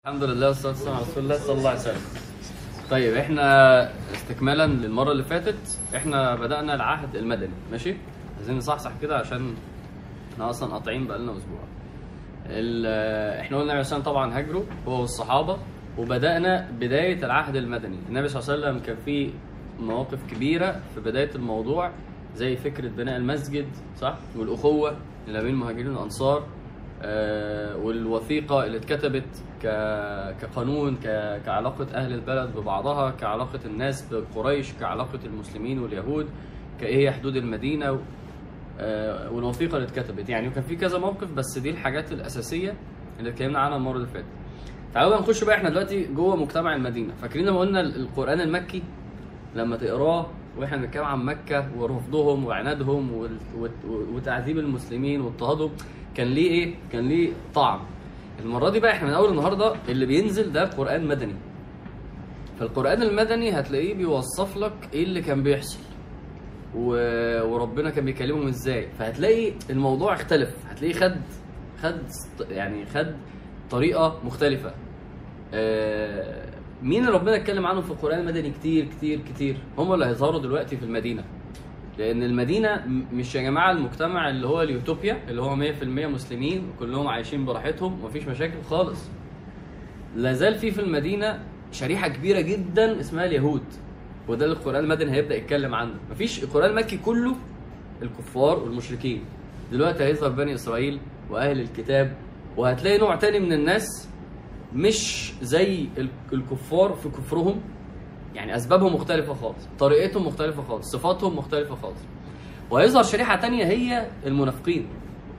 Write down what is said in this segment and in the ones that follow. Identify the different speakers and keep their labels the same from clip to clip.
Speaker 1: الحمد لله والصلاه والسلام على رسول الله صلى الله عليه وسلم. طيب احنا استكمالا للمره اللي فاتت احنا بدانا العهد المدني ماشي؟ عايزين نصحصح كده عشان احنا اصلا قاطعين بقالنا اسبوع. ال- احنا قلنا النبي صلى الله عليه وسلم طبعا هاجروا هو والصحابه وبدانا بدايه العهد المدني، النبي صلى الله عليه وسلم كان في مواقف كبيره في بدايه الموضوع زي فكره بناء المسجد صح؟ والاخوه اللي بين المهاجرين والانصار آه، والوثيقه اللي اتكتبت ك- كقانون ك- كعلاقه اهل البلد ببعضها كعلاقه الناس بقريش كعلاقه المسلمين واليهود كايه هي حدود المدينه و- آه، والوثيقه اللي اتكتبت يعني وكان في كذا موقف بس دي الحاجات الاساسيه اللي اتكلمنا عنها المره اللي فاتت تعالوا بقى نخش بقى احنا دلوقتي جوه مجتمع المدينه فاكرين لما قلنا القران المكي لما تقراه واحنا بنتكلم عن مكه ورفضهم وعنادهم وال- وت- وتعذيب المسلمين واضطهادهم كان ليه ايه؟ كان ليه طعم. المره دي بقى احنا من اول النهارده اللي بينزل ده قران مدني. فالقران المدني هتلاقيه بيوصف لك ايه اللي كان بيحصل. و... وربنا كان بيكلمهم ازاي فهتلاقي الموضوع اختلف هتلاقيه خد خد ست- يعني خد طريقه مختلفه آه، مين اللي ربنا اتكلم عنهم في القران المدني كتير كتير كتير هم اللي هيظهروا دلوقتي في المدينه لان المدينه م- مش يا جماعه المجتمع اللي هو اليوتوبيا اللي هو 100% مسلمين وكلهم عايشين براحتهم ومفيش مشاكل خالص لا زال في في المدينه شريحه كبيره جدا اسمها اليهود وده اللي القران المدني هيبدا يتكلم عنه مفيش القران المكي كله الكفار والمشركين دلوقتي هيظهر بني اسرائيل واهل الكتاب وهتلاقي نوع تاني من الناس مش زي ال- الكفار في كفرهم يعني اسبابهم مختلفه خالص طريقتهم مختلفه خالص صفاتهم مختلفه خالص وهيظهر شريحه تانية هي المنافقين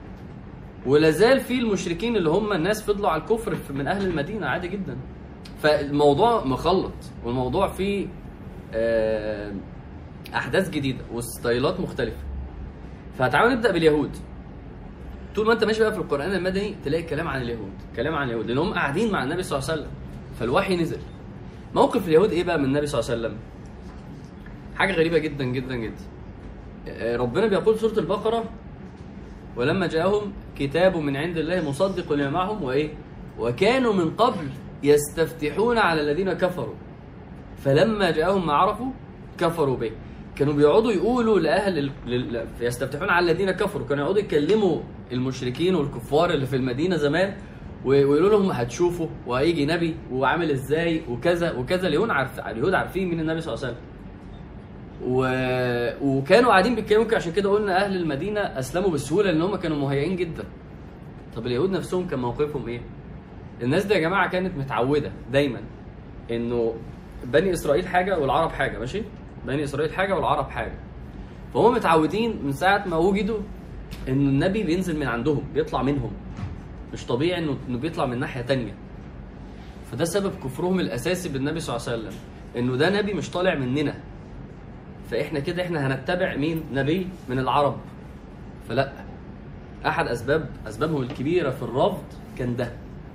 Speaker 1: ولا زال في المشركين اللي هم الناس فضلوا على الكفر في- من اهل المدينه عادي جدا فالموضوع مخلط والموضوع فيه آه، احداث جديده وستايلات مختلفه فتعالوا نبدا باليهود طول ما انت ماشي بقى في القران المدني تلاقي كلام عن اليهود كلام عن اليهود لان هم قاعدين مع النبي صلى الله عليه وسلم فالوحي نزل موقف اليهود ايه بقى من النبي صلى الله عليه وسلم حاجه غريبه جدا جدا جدا آه، ربنا بيقول في سوره البقره ولما جاءهم كتاب من عند الله مصدق لما معهم وايه وكانوا من قبل يستفتحون على الذين كفروا فلما جاءهم ما عرفوا كفروا به كانوا بيقعدوا يقولوا لاهل ال... لل... يستفتحون على الذين كفروا كانوا يقعدوا يكلموا المشركين والكفار اللي في المدينه زمان و- ويقولوا لهم هتشوفوا وهيجي نبي وعامل ازاي وكذا وكذا اليهود عارف اليهود عارفين مين النبي صلى الله عليه وسلم و... وكانوا قاعدين بيتكلموا كده عشان كده قلنا اهل المدينه اسلموا بسهوله لان هم كانوا مهيئين جدا طب اليهود نفسهم كان موقفهم ايه الناس دي يا جماعه كانت متعوده دايما انه بني اسرائيل حاجه والعرب حاجه ماشي بني اسرائيل حاجه والعرب حاجه فهم متعودين من ساعه ما وجدوا ان النبي بينزل من عندهم بيطلع منهم مش طبيعي انه انه بيطلع من ناحيه تانية فده سبب كفرهم الاساسي بالنبي صلى الله عليه وسلم انه ده نبي مش طالع مننا فاحنا كده احنا هنتبع مين نبي من العرب فلا احد اسباب اسبابهم الكبيره في الرفض كان ده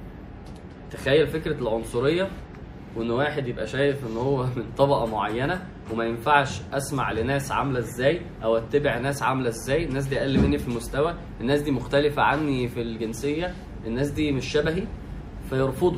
Speaker 1: تخيل فكره العنصريه وان واحد يبقى شايف ان هو من طبقه معينه وما ينفعش اسمع لناس عامله ازاي او اتبع ناس عامله ازاي الناس دي اقل مني في المستوى الناس دي مختلفه عني في الجنسيه الناس دي مش شبهي فيرفضوا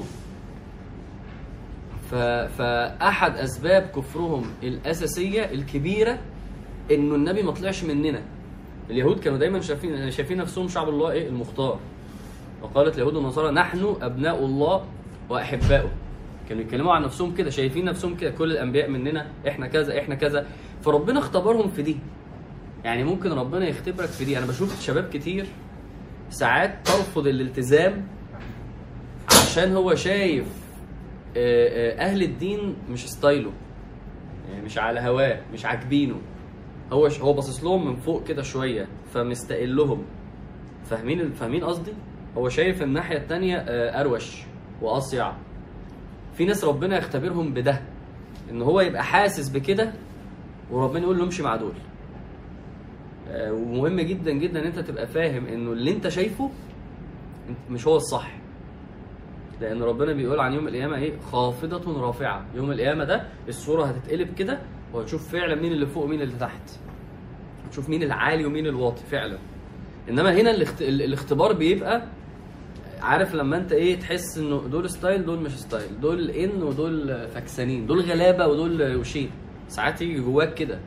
Speaker 1: ف... فاحد اسباب كفرهم الاساسيه الكبيره انه النبي ما طلعش مننا اليهود كانوا دايما شايفين شايفين نفسهم شعب الله ايه المختار وقالت اليهود والنصارى نحن ابناء الله واحباؤه كانوا يتكلموا عن نفسهم كده شايفين نفسهم كده كل الانبياء مننا احنا كذا احنا كذا فربنا اختبرهم في دي يعني ممكن ربنا يختبرك في دي انا بشوف شباب كتير ساعات ترفض الالتزام عشان هو شايف آه، آه، اهل الدين مش ستايله يعني مش على هواه مش عاجبينه هو ش... هو باصص لهم من فوق كده شويه فمستقل لهم فاهمين فاهمين قصدي هو شايف الناحيه التانية آه، اروش واصيع في ناس ربنا يختبرهم بده ان هو يبقى حاسس بكده وربنا يقول له امشي مع دول آه، ومهم جدا جدا ان انت تبقى فاهم انه اللي انت شايفه انت مش هو الصح لان ربنا بيقول عن يوم القيامه ايه خافضه رافعه يوم القيامه ده الصوره هتتقلب كده وهتشوف فعلا مين اللي فوق ومين اللي تحت هتشوف مين العالي ومين الواطي فعلا انما هنا الاخت... ال- الاختبار بيبقى عارف لما انت ايه تحس انه دول ستايل دول مش ستايل دول ان ودول فكسانين دول غلابه ودول روشين ساعات يجي جواك كده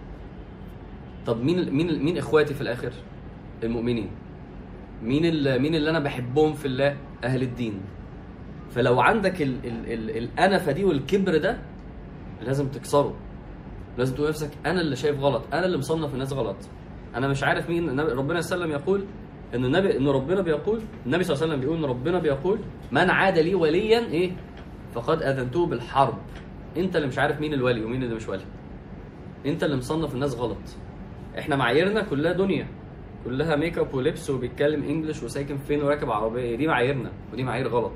Speaker 1: طب مين مين مين اخواتي في الاخر المؤمنين مين ال- مين اللي انا بحبهم في الله اهل الدين فلو عندك ال ال ال الانفه دي والكبر ده لازم تكسره لازم تقول لنفسك انا اللي شايف غلط انا اللي مصنف الناس غلط انا مش عارف مين النبي ربنا صلى الله عليه وسلم يقول ان النبي ان ربنا بيقول النبي صلى الله عليه وسلم بيقول ان ربنا بيقول من عاد لي وليا ايه فقد اذنته بالحرب انت اللي مش عارف مين الولي ومين اللي مش ولي انت اللي مصنف الناس غلط احنا معاييرنا كلها دنيا كلها ميك اب ولبس وبيتكلم انجلش وساكن فين وراكب عربيه دي معاييرنا ودي معايير غلط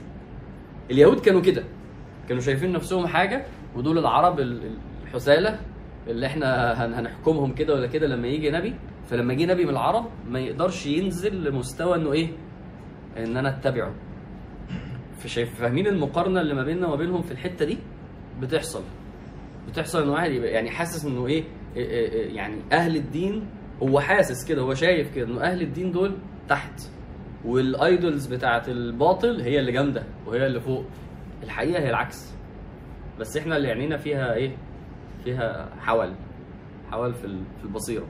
Speaker 1: اليهود كانوا كده كانوا شايفين نفسهم حاجه ودول العرب ال- ال- الحساله اللي احنا هن- هنحكمهم كده ولا كده لما يجي نبي فلما يجي نبي من العرب ما يقدرش ينزل لمستوى انه ايه ان انا اتبعه فشايف فاهمين المقارنه اللي ما بيننا وما بينهم في الحته دي بتحصل بتحصل ان واحد يبقى يعني حاسس انه ايه إيه إيه إيه يعني اهل الدين هو حاسس كده هو شايف كده انه اهل الدين دول تحت والايدولز بتاعت الباطل هي اللي جامده وهي اللي فوق الحقيقه هي العكس بس احنا اللي عينينا فيها ايه فيها حول حول في ال- في البصيره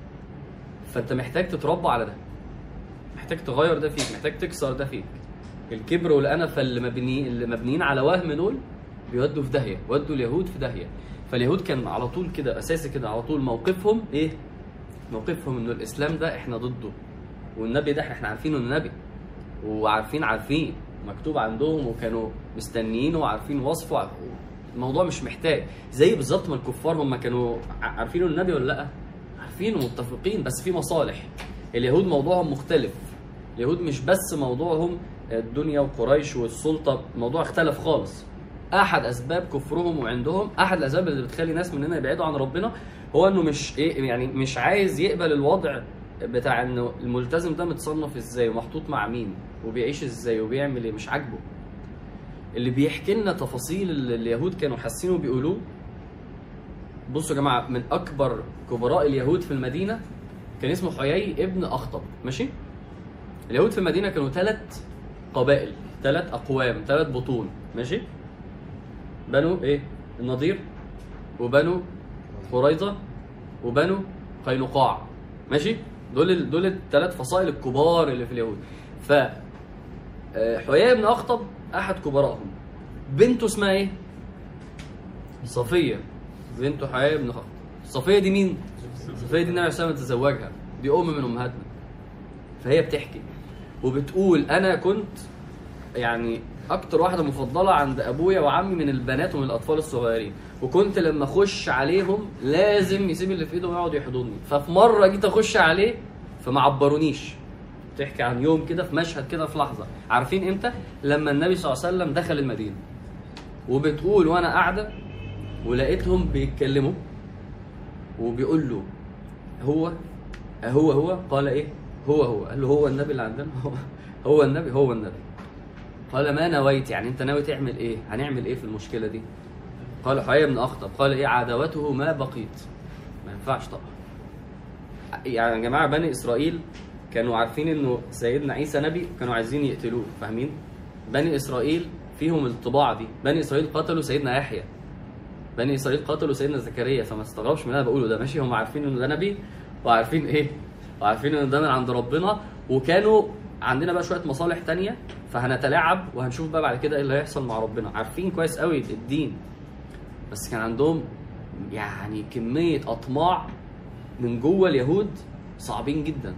Speaker 1: فانت محتاج تتربى على ده محتاج تغير ده فيك محتاج تكسر ده فيك الكبر والانفه اللي مبني اللي مبنيين على وهم دول بيودوا في داهيه ودوا اليهود في داهيه فاليهود كان على طول كده اساسي كده على طول موقفهم ايه موقفهم انه الاسلام ده احنا ضده والنبي ده احنا عارفينه انه نبي وعارفين عارفين مكتوب عندهم وكانوا مستنيينه وعارفين وصفه وع- الموضوع مش محتاج زي بالظبط ما الكفار هم كانوا ع- عارفين النبي ولا لا عارفين ومتفقين بس في مصالح اليهود موضوعهم مختلف اليهود مش بس موضوعهم الدنيا وقريش والسلطه الموضوع اختلف خالص احد اسباب كفرهم وعندهم احد الاسباب اللي بتخلي ناس مننا يبعدوا عن ربنا هو انه مش ايه يعني مش عايز يقبل الوضع بتاع انه الملتزم ده متصنف ازاي ومحطوط مع مين وبيعيش ازاي وبيعمل ايه مش عاجبه اللي بيحكي لنا تفاصيل اللي اليهود كانوا حاسين وبيقولوه بصوا يا جماعه من اكبر كبراء اليهود في المدينه كان اسمه حيي ابن اخطب ماشي اليهود في المدينه كانوا ثلاث قبائل ثلاث اقوام ثلاث بطون ماشي بنو ايه النضير وبنو قريظه وبنو قينقاع ماشي دول ال- دول الثلاث فصائل الكبار اللي في اليهود ف آه، حيي بن اخطب احد كبرائهم بنته اسمها ايه صفيه بنت حيي بن اخطب صفيه دي مين صفيه دي النبي عليه الصلاه والسلام تزوجها دي ام من امهاتنا فهي بتحكي وبتقول انا كنت يعني اكتر واحده مفضله عند ابويا وعمي من البنات ومن الاطفال الصغيرين وكنت لما اخش عليهم لازم يسيب اللي في ايده ويقعد يحضني ففي مره جيت اخش عليه فما عبرونيش تحكي عن يوم كده في مشهد كده في لحظه عارفين امتى لما النبي صلى الله عليه وسلم دخل المدينه وبتقول وانا قاعده ولقيتهم بيتكلموا وبيقول له هو هو هو قال ايه هو هو قال له هو النبي اللي عندنا هو هو النبي هو النبي قال ما نويت يعني انت ناوي تعمل ايه هنعمل ايه في المشكله دي قال حيي بن اخطب قال ايه عداوته ما بقيت ما ينفعش طبعا يعني يا جماعه بني اسرائيل كانوا عارفين انه سيدنا عيسى نبي وكانوا عايزين يقتلوه فاهمين بني اسرائيل فيهم الطباع دي بني اسرائيل قتلوا سيدنا يحيى بني اسرائيل قتلوا سيدنا زكريا فما استغربش من اللي انا بقوله ده ماشي هم عارفين انه ده نبي وعارفين ايه وعارفين ان ده من عند ربنا وكانوا عندنا بقى شويه مصالح تانية فهنتلاعب وهنشوف بقى بعد كده ايه اللي هيحصل مع ربنا عارفين كويس قوي الدين بس كان عندهم يعني كميه اطماع من جوه اليهود صعبين جدا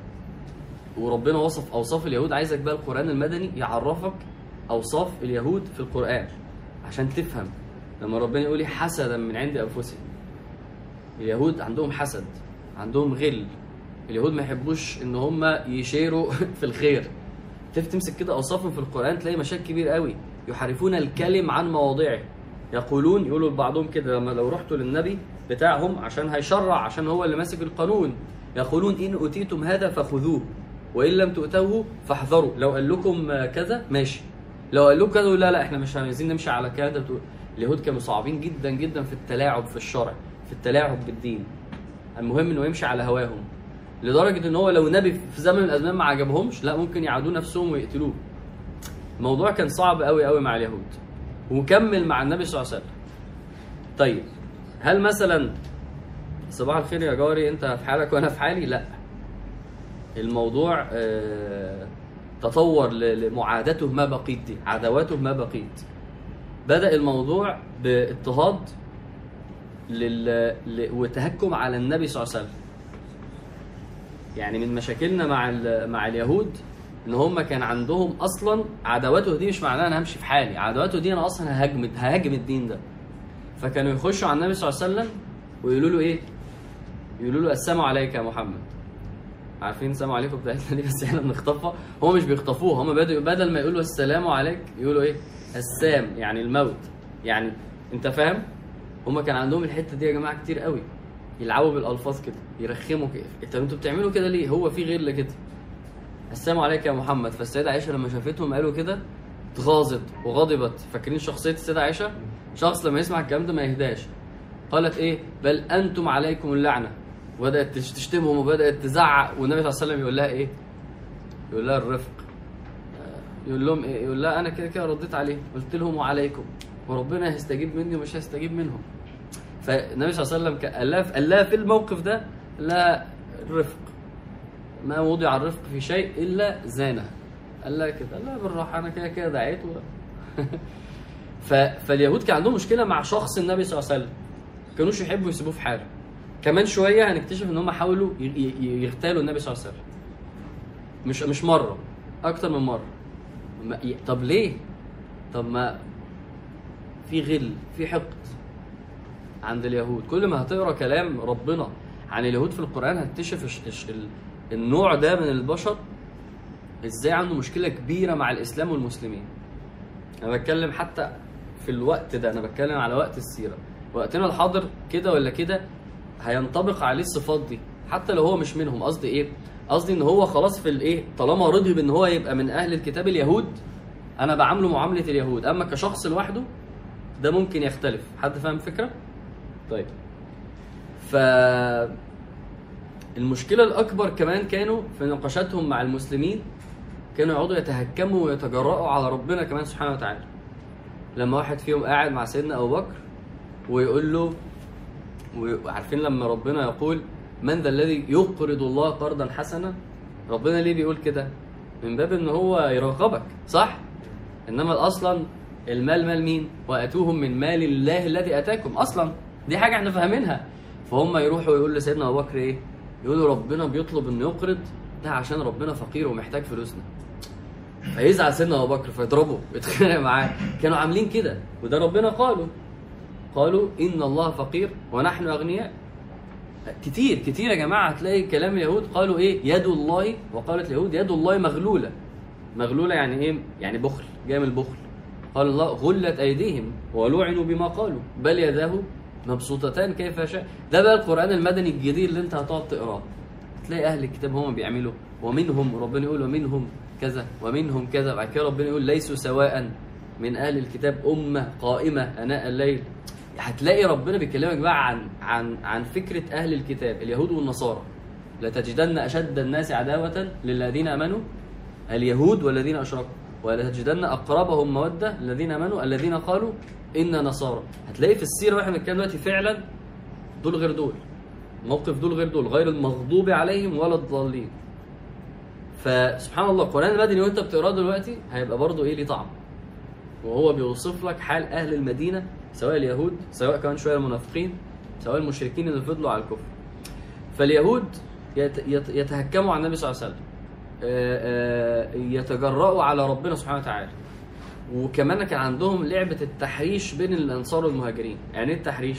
Speaker 1: وربنا وصف اوصاف اليهود عايزك بقى القران المدني يعرفك اوصاف اليهود في القران عشان تفهم لما ربنا يقول لي حسدا من عند انفسهم اليهود عندهم حسد عندهم غل اليهود ما يحبوش ان هم يشيروا في الخير تف تمسك كده اوصافهم في القران تلاقي مشاكل كبير قوي يحرفون الكلم عن مواضعه يقولون يقولوا لبعضهم كده لما لو رحتوا للنبي بتاعهم عشان هيشرع عشان هو اللي ماسك القانون يقولون ان اوتيتم هذا فخذوه وان لم تؤتوه فاحذروا لو قال لكم كذا ماشي لو قال لكم كذا لا لا احنا مش عايزين نمشي على كذا اليهود كانوا صعبين جدا جدا في التلاعب في الشرع في التلاعب بالدين المهم انه يمشي على هواهم لدرجه ان هو لو نبي في زمن من الازمان ما عجبهمش لا ممكن يعادوا نفسهم ويقتلوه الموضوع كان صعب قوي قوي مع اليهود وكمل مع النبي صلى الله عليه وسلم طيب هل مثلا صباح الخير يا جاري انت في حالك وانا في حالي لا الموضوع آه، تطور ل- لمعادته ما بقيت دي عداواته ما بقيت بدأ الموضوع باضطهاد لل... ل... وتهكم على النبي صلى الله عليه وسلم يعني من مشاكلنا مع ال... مع اليهود ان هم كان عندهم اصلا عداواته دي مش معناها انا همشي في حالي عداواته دي انا اصلا ههاجم ههاجم الدين ده فكانوا يخشوا على النبي صلى الله عليه وسلم ويقولوا له ايه يقولوا له السلام عليك يا محمد عارفين السلام عليكم بتاعتنا دي بس احنا بنخطفها هم مش بيخطفوها هم بدأوا بدل ما يقولوا السلام عليك يقولوا ايه السام يعني الموت يعني انت فاهم هم كان عندهم الحته دي يا جماعه كتير قوي يلعبوا بالالفاظ كده يرخموا كده طب انتوا بتعملوا كده ليه هو في غير كده السلام عليك يا محمد فالسيده عائشه لما شافتهم قالوا كده اتغاظت وغضبت فاكرين شخصيه السيده عائشه شخص لما يسمع الكلام ده ما يهداش قالت ايه بل انتم عليكم اللعنه وبدات تش- تشتمهم وبدات تزعق والنبي صلى الله عليه وسلم يقول لها ايه يقول لها الرفق آه، يقول لهم ايه يقول لها انا كده كده رديت عليه قلت لهم وعليكم وربنا هيستجيب مني ومش هيستجيب منهم فالنبي صلى الله عليه وسلم كان- قال لها قال لها في الموقف ده لا الرفق ما وضع الرفق في شيء الا زانه قال لها كده قال لها بالراحه انا كده كده دعيت و... ف... فاليهود كان عندهم مشكله مع شخص النبي صلى الله عليه وسلم كانوش يحبوا يسيبوه في حاله كمان شويه هنكتشف ان هم حاولوا ي... ي... يغتالوا النبي صلى الله عليه وسلم مش مش مره اكتر من مره ما... ي... طب ليه طب ما في غل في حقد عند اليهود كل ما هتقرا كلام ربنا عن اليهود في القران هتكتشف الش- الش- ال- النوع ده من البشر ازاي عنده مشكله كبيره مع الاسلام والمسلمين انا بتكلم حتى في الوقت ده انا بتكلم على وقت السيره وقتنا الحاضر كده ولا كده هينطبق عليه الصفات دي حتى لو هو مش منهم قصدي ايه قصدي ان هو خلاص في الايه طالما رضي بان هو يبقى من اهل الكتاب اليهود انا بعامله معامله اليهود اما كشخص لوحده ده ممكن يختلف حد فاهم الفكره طيب ف المشكله الاكبر كمان كانوا في نقاشاتهم مع المسلمين كانوا يقعدوا يتهكموا ويتجرأوا على ربنا كمان سبحانه وتعالى لما واحد فيهم قاعد مع سيدنا ابو بكر ويقول له وعارفين لما ربنا يقول من ذا الذي يقرض الله قرضا حسنا ربنا ليه بيقول كده من باب ان هو يرغبك صح انما اصلا المال مال مين واتوهم من مال الله الذي اتاكم اصلا دي حاجه احنا فاهمينها فهم يروحوا يقول لسيدنا ابو بكر ايه يقولوا ربنا بيطلب انه يقرض ده عشان ربنا فقير ومحتاج فلوسنا فيزعل سيدنا ابو بكر فيضربه ويتخانق معاه كانوا عاملين كده وده ربنا قالوا قالوا ان الله فقير ونحن اغنياء كتير كتير يا جماعه هتلاقي كلام اليهود قالوا ايه يد الله وقالت اليهود يد الله مغلوله مغلوله يعني ايه يعني بخل جاي من البخل قال الله غلت ايديهم ولعنوا بما قالوا بل يداه مبسوطتان كيف شاء ده بقى القران المدني الجديد اللي انت هتقعد تقراه تلاقي اهل الكتاب هم بيعملوا ومنهم ربنا يقول ومنهم كذا ومنهم كذا بعد كده ربنا يقول ليسوا سواء من اهل الكتاب امه قائمه اناء الليل هتلاقي ربنا بيكلمك بقى عن عن عن فكره اهل الكتاب اليهود والنصارى لتجدن اشد الناس عداوه للذين امنوا اليهود والذين اشركوا ولتجدن اقربهم موده الذين امنوا الذين قالوا انا نصارى هتلاقي في السيره واحنا بنتكلم دلوقتي فعلا دول غير دول موقف دول غير دول غير المغضوب عليهم ولا الضالين فسبحان الله القران المدني وانت بتقراه دلوقتي هيبقى برضه ايه ليه طعم وهو بيوصف لك حال اهل المدينه سواء اليهود سواء كمان شويه المنافقين سواء المشركين اللي فضلوا على الكفر فاليهود يت- يت- يتهكموا على النبي صلى الله عليه وسلم آه، آه، يتجرأوا على ربنا سبحانه وتعالى وكمان كان عندهم لعبة التحريش بين الأنصار والمهاجرين يعني ايه التحريش؟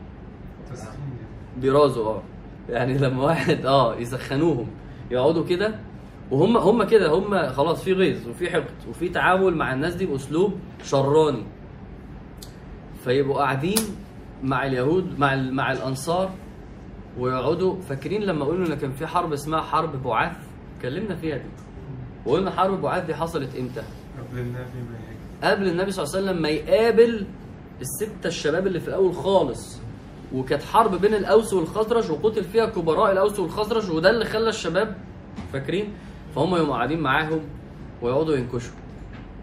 Speaker 1: بيرازوا اه يعني لما واحد اه يسخنوهم يقعدوا كده وهم هم كده هم خلاص في غيظ وفي حقد وفي تعامل مع الناس دي باسلوب شراني فيبقوا قاعدين مع اليهود مع ال- مع الانصار ويقعدوا فاكرين لما قلنا ان كان في حرب اسمها حرب بعاث اتكلمنا فيها دي وقلنا حرب بعاث دي حصلت امتى؟
Speaker 2: قبل النبي ما يجي
Speaker 1: قبل النبي صلى الله عليه وسلم ما يقابل الستة الشباب اللي في الأول خالص وكانت حرب بين الأوس والخزرج وقتل فيها كبراء الأوس والخزرج وده اللي خلى الشباب فاكرين فهم يقوموا قاعدين معاهم ويقعدوا ينكشوا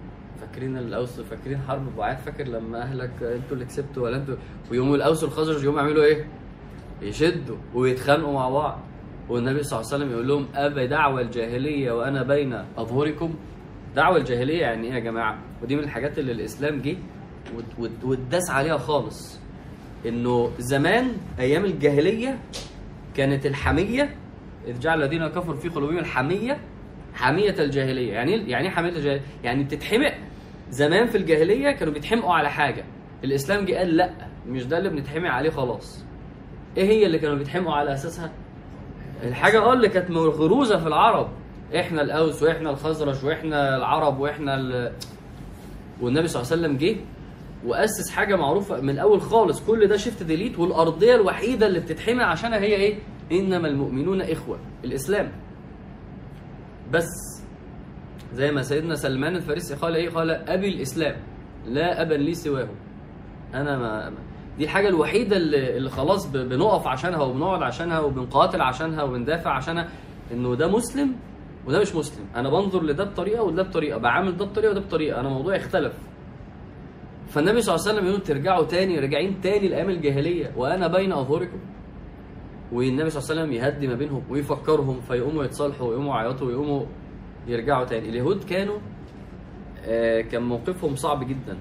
Speaker 1: فاكرين الاوس فاكرين حرب بعاد فاكر لما اهلك انتوا اللي كسبتوا ولا انتوا ويوم الاوس والخزرج يوم يعملوا ايه؟ يشدوا ويتخانقوا مع بعض والنبي صلى الله عليه وسلم يقول لهم ابى دعوى الجاهليه وانا بين اظهركم دعوى الجاهليه يعني ايه يا جماعه؟ ودي من الحاجات اللي الاسلام جه وات- وات- واتداس عليها خالص انه زمان ايام الجاهليه كانت الحميه اذ جعل الذين كفروا في قلوبهم الحميه حميه الجاهليه يعني إيه- يعني ايه حميه الجاهليه يعني بتتحمق زمان في الجاهليه كانوا بيتحمقوا على حاجه الاسلام جه قال لا مش ده اللي بنتحمق عليه خلاص ايه هي اللي كانوا بيتحمقوا على اساسها الحاجه اه اللي كانت مغروزه في العرب احنا الاوس واحنا الخزرج واحنا العرب واحنا ال... والنبي صلى الله عليه وسلم جه واسس حاجه معروفه من الاول خالص كل ده شيفت ديليت والارضيه الوحيده اللي بتتحمي عشانها هي ايه انما المؤمنون اخوه الاسلام بس زي ما سيدنا سلمان الفارسي قال ايه قال ابي الاسلام لا ابا لي سواه انا ما ما- دي الحاجه الوحيده اللي, اللي خلاص ب- بنقف عشانها وبنقعد عشانها وبنقاتل عشانها وبندافع عشانها انه ده مسلم وده مش مسلم انا بنظر لده بطريقه وده بطريقه بعامل ده بطريقه وده بطريقه انا موضوعي اختلف فالنبي صلى الله عليه وسلم يقول ترجعوا تاني راجعين تاني لايام الجاهليه وانا بين اظهركم والنبي صلى الله عليه وسلم يهدي ما بينهم ويفكرهم فيقوموا يتصالحوا ويقوموا يعيطوا ويقوموا يرجعوا تاني اليهود كانوا آه، كان موقفهم صعب جدا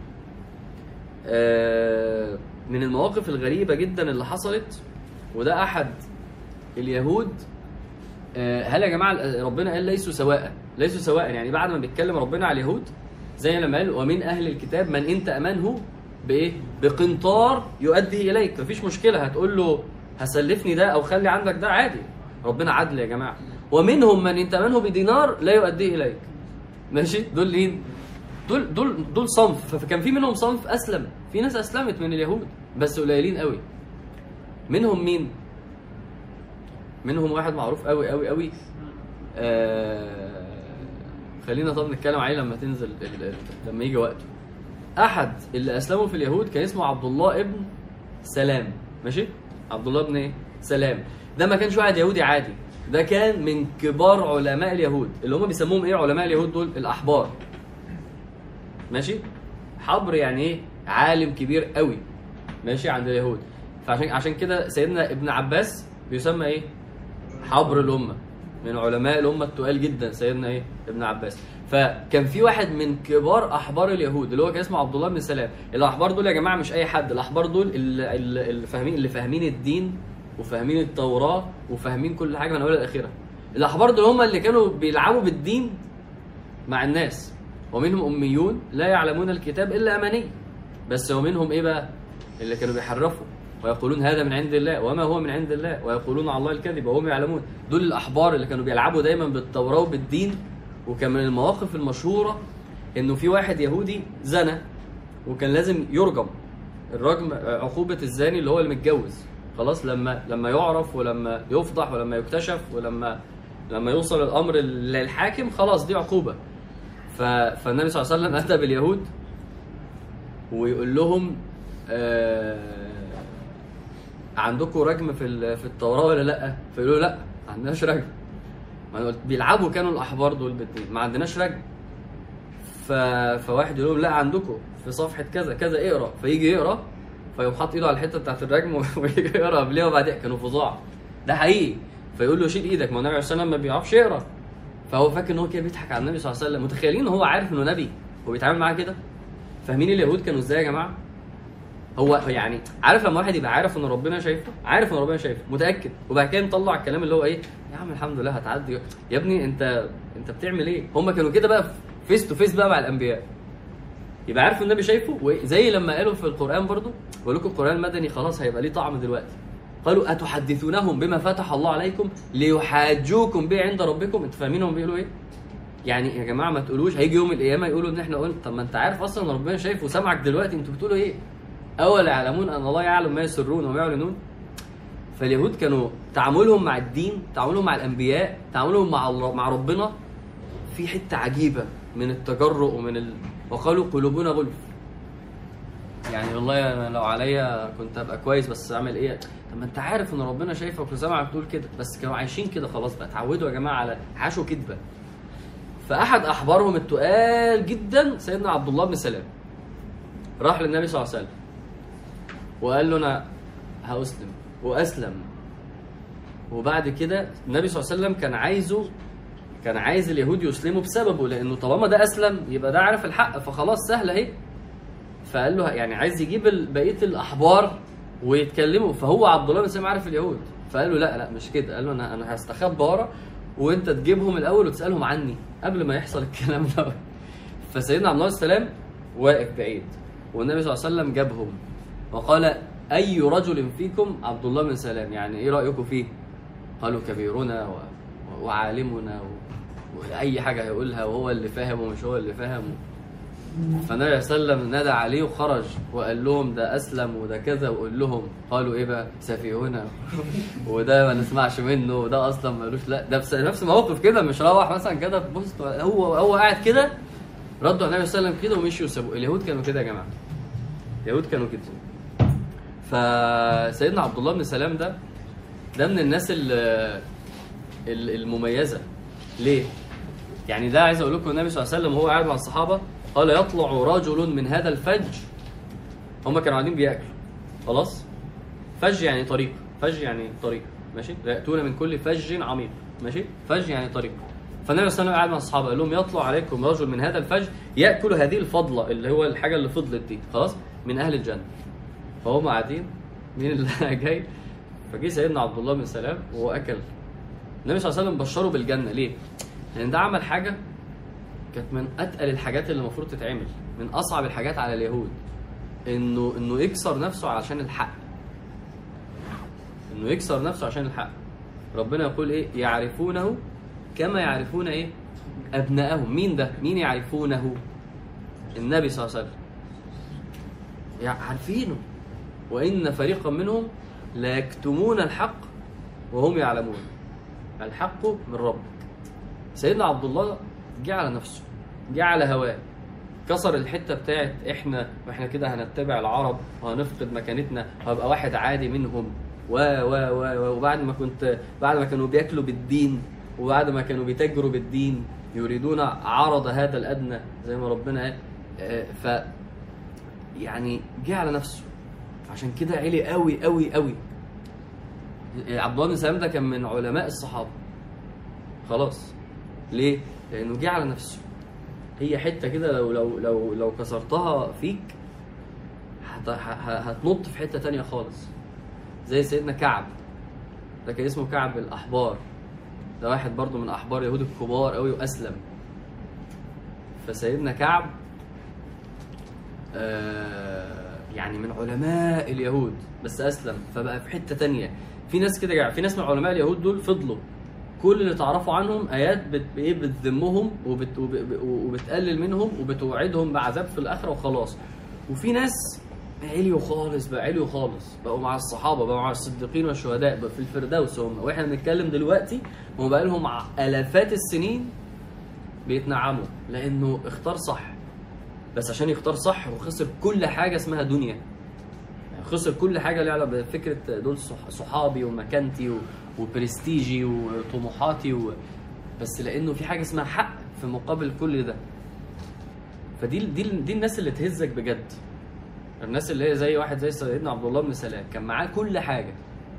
Speaker 1: آه، من المواقف الغريبه جدا اللي حصلت وده احد اليهود آه، هل يا جماعه ربنا قال ليسوا سواء ليسوا سواء يعني بعد ما بيتكلم ربنا على اليهود زي لما قال ومن اهل الكتاب من انت امنه بايه بقنطار يؤدي اليك مفيش مشكله هتقول له هسلفني ده او خلي عندك ده عادي ربنا عدل يا جماعه ومنهم من انت امنه بدينار لا يؤديه اليك ماشي دول مين دول دول دول صنف فكان في منهم صنف اسلم في ناس اسلمت من اليهود بس قليلين قوي منهم مين منهم واحد معروف قوي قوي قوي آه خلينا طب نتكلم عليه لما تنزل ال- ال- لما يجي وقته احد اللي اسلموا في اليهود كان اسمه عبد الله ابن سلام ماشي عبد الله ابن ايه سلام ده ما كانش واحد يهودي عادي ده كان من كبار علماء اليهود اللي هم بيسموهم ايه علماء اليهود دول الاحبار ماشي حبر يعني ايه عالم كبير قوي ماشي عند اليهود فعشان عشان كده سيدنا ابن عباس بيسمى ايه حبر الامه من علماء الامه التقال جدا سيدنا ايه ابن عباس فكان في واحد من كبار احبار اليهود اللي هو كان اسمه عبد الله بن سلام الاحبار دول يا جماعه مش اي حد الاحبار دول اللي, اللي اللي فاهمين اللي فاهمين الدين وفاهمين التوراه وفاهمين كل حاجه من اولها لاخرها الاحبار دول هم اللي كانوا بيلعبوا بالدين مع الناس ومنهم اميون لا يعلمون الكتاب الا اماني بس ومنهم ايه بقى اللي كانوا بيحرفوا ويقولون هذا من عند الله وما هو من عند الله ويقولون على الله الكذب وهم يعلمون دول الاحبار اللي كانوا بيلعبوا دايما بالتوراه وبالدين وكان من المواقف المشهوره انه في واحد يهودي زنى وكان لازم يرجم الرجم عقوبه الزاني اللي هو اللي متجوز خلاص لما لما يعرف ولما يفضح ولما يكتشف ولما لما يوصل الامر للحاكم خلاص دي عقوبه ف... فالنبي صلى الله عليه وسلم اتى باليهود ويقول لهم آه... عندكم رجم في ال- في التوراه ولا لا؟ فيقولوا لا ما عندناش رجم. ما انا قلت بيلعبوا كانوا الاحبار دول بالدين ما عندناش رجم. ف... فواحد يقول لهم لا عندكم في صفحه كذا كذا اقرا فيجي يقرا فيقوم حاطط ايده على الحته بتاعت الرجم ويجي يقرا قبلها وبعدين كانوا فظاع ده حقيقي فيقول له شيل ايدك ما النبي عليه الصلاه والسلام ما بيعرفش يقرا فهو فاكر ان هو كده بيضحك على النبي صلى الله عليه وسلم متخيلين ان هو عارف انه نبي هو بيتعامل معاه كده فاهمين اليهود كانوا ازاي يا جماعه هو يعني عارف لما واحد يبقى عارف ان ربنا شايفه عارف ان ربنا شايفه متاكد وبعد كده مطلع الكلام اللي هو ايه يا عم الحمد لله هتعدي يا ابني انت انت بتعمل ايه هم كانوا كده بقى فيس تو فيس بقى مع الانبياء يبقى عارف النبي شايفه وزي لما قالوا في القران برضو بقول لكم القران المدني خلاص هيبقى ليه طعم دلوقتي قالوا اتحدثونهم بما فتح الله عليكم ليحاجوكم به عند ربكم انتوا فاهمين هم بيقولوا ايه يعني يا جماعه ما تقولوش هيجي يوم القيامه يقولوا ان احنا قلنا طب ما انت عارف اصلا ان ربنا شايف وسامعك دلوقتي انتوا بتقولوا ايه اولا يعلمون ان الله يعلم ما يسرون وما يعلنون فاليهود كانوا تعاملهم مع الدين تعاملهم مع الانبياء تعاملهم مع الله مع ربنا في حته عجيبه من التجرؤ ومن ال... وقالوا قلوبنا غلف يعني والله انا لو عليا كنت ابقى كويس بس اعمل ايه طب ما انت عارف ان ربنا شايفك وسامعك بتقول كده بس كانوا عايشين كده خلاص بقى اتعودوا يا جماعه على عاشوا كذبه فاحد احبارهم التقال جدا سيدنا عبد الله بن سلام راح للنبي صلى الله عليه وسلم وقال له انا هاسلم واسلم وبعد كده النبي صلى الله عليه وسلم كان عايزه كان عايز اليهود يسلموا بسببه لانه طالما ده اسلم يبقى ده عارف الحق فخلاص سهله اهي فقال له يعني عايز يجيب ال- بقيه الاحبار ويتكلموا فهو عبد الله بن سلام عارف اليهود فقال له لا لا مش كده قال له انا انا هستخبى ورا وانت تجيبهم الاول وتسالهم عني قبل ما يحصل الكلام ده فسيدنا عبد الله بن سلام واقف بعيد والنبي صلى الله عليه وسلم جابهم وقال اي رجل فيكم عبد الله بن سلام يعني ايه رايكم فيه قالوا كبيرنا و... وعالمنا و... واي حاجه هيقولها وهو اللي فاهم ومش هو اللي فاهم فالنبي صلى الله عليه وسلم نادى عليه وخرج وقال لهم ده اسلم وده كذا وقول لهم قالوا ايه بقى سفيهنا وده ما نسمعش منه وده اصلا ملوش لا ده في نفس موقف كده مش روح مثلا كده في بوست هو هو قاعد كده ردوا على النبي صلى الله عليه وسلم كده ومشيوا وسابوه اليهود كانوا كده يا جماعه اليهود كانوا كده فسيدنا عبد الله بن سلام ده ده من الناس ال- ال- المميزه ليه؟ يعني ده عايز اقول لكم النبي صلى الله عليه وسلم وهو قاعد مع الصحابه قال يطلع رجل من هذا الفج هم كانوا قاعدين بياكلوا خلاص فج يعني طريق فج يعني طريق ماشي ياتون من كل فج عميق ماشي فج يعني طريق فالنبي صلى الله عليه وسلم قاعد مع الصحابه قال لهم يطلع عليكم رجل من هذا الفج ياكل هذه الفضله اللي هو الحاجه اللي فضلت دي خلاص من اهل الجنه فهم قاعدين مين اللي جاي فجه سيدنا عبد الله بن سلام وهو اكل النبي صلى الله عليه وسلم بشره بالجنه ليه؟ لان ده عمل حاجه كانت من اتقل الحاجات اللي المفروض تتعمل من اصعب الحاجات على اليهود انه انه يكسر نفسه علشان الحق انه يكسر نفسه عشان الحق ربنا يقول ايه يعرفونه كما يعرفون ايه ابنائهم مين ده مين يعرفونه النبي صلى الله عليه وسلم يع- عارفينه وان فريقا منهم لا يكتمون الحق وهم يعلمون الحق من ربك سيدنا عبد الله جه على نفسه جه على هواه كسر الحته بتاعت احنا واحنا كده هنتبع العرب وهنفقد مكانتنا وهبقى واحد عادي منهم و و و و- وبعد ما كنت بعد ما كانوا بياكلوا بالدين وبعد ما كانوا بيتاجروا بالدين يريدون عرض هذا الادنى زي ما ربنا قال آه، ف يعني جه على نفسه عشان كده علي قوي قوي قوي عبد الله بن سلام ده كان من علماء الصحابه خلاص ليه؟ لانه جه على نفسه هي حته كده لو لو لو لو كسرتها فيك هت- ه- ه- هتنط في حته تانية خالص زي سيدنا كعب ده كان اسمه كعب الاحبار ده واحد برضو من احبار يهود الكبار قوي واسلم فسيدنا كعب آه يعني من علماء اليهود بس اسلم فبقى في حته تانية في ناس كده جا- في ناس من علماء اليهود دول فضلوا كل اللي تعرفوا عنهم ايات بت ايه بتذمهم وبت وب- وبتقلل منهم وبتوعدهم بعذاب في الاخره وخلاص وفي ناس عليوا خالص بقى عليوا خالص بقوا مع الصحابه بقوا مع الصديقين والشهداء بقى في الفردوس هم واحنا بنتكلم دلوقتي هم بقى لهم ع- الافات السنين بيتنعموا لانه اختار صح بس عشان يختار صح وخسر كل حاجه اسمها دنيا يعني خسر كل حاجه ليها علاقه بفكره دول صح- صحابي ومكانتي و- وبرستيجي وطموحاتي و... بس لانه في حاجه اسمها حق في مقابل كل ده فدي دي دي الناس اللي تهزك بجد الناس اللي هي زي واحد زي سيدنا عبد الله بن سلام كان معاه كل حاجه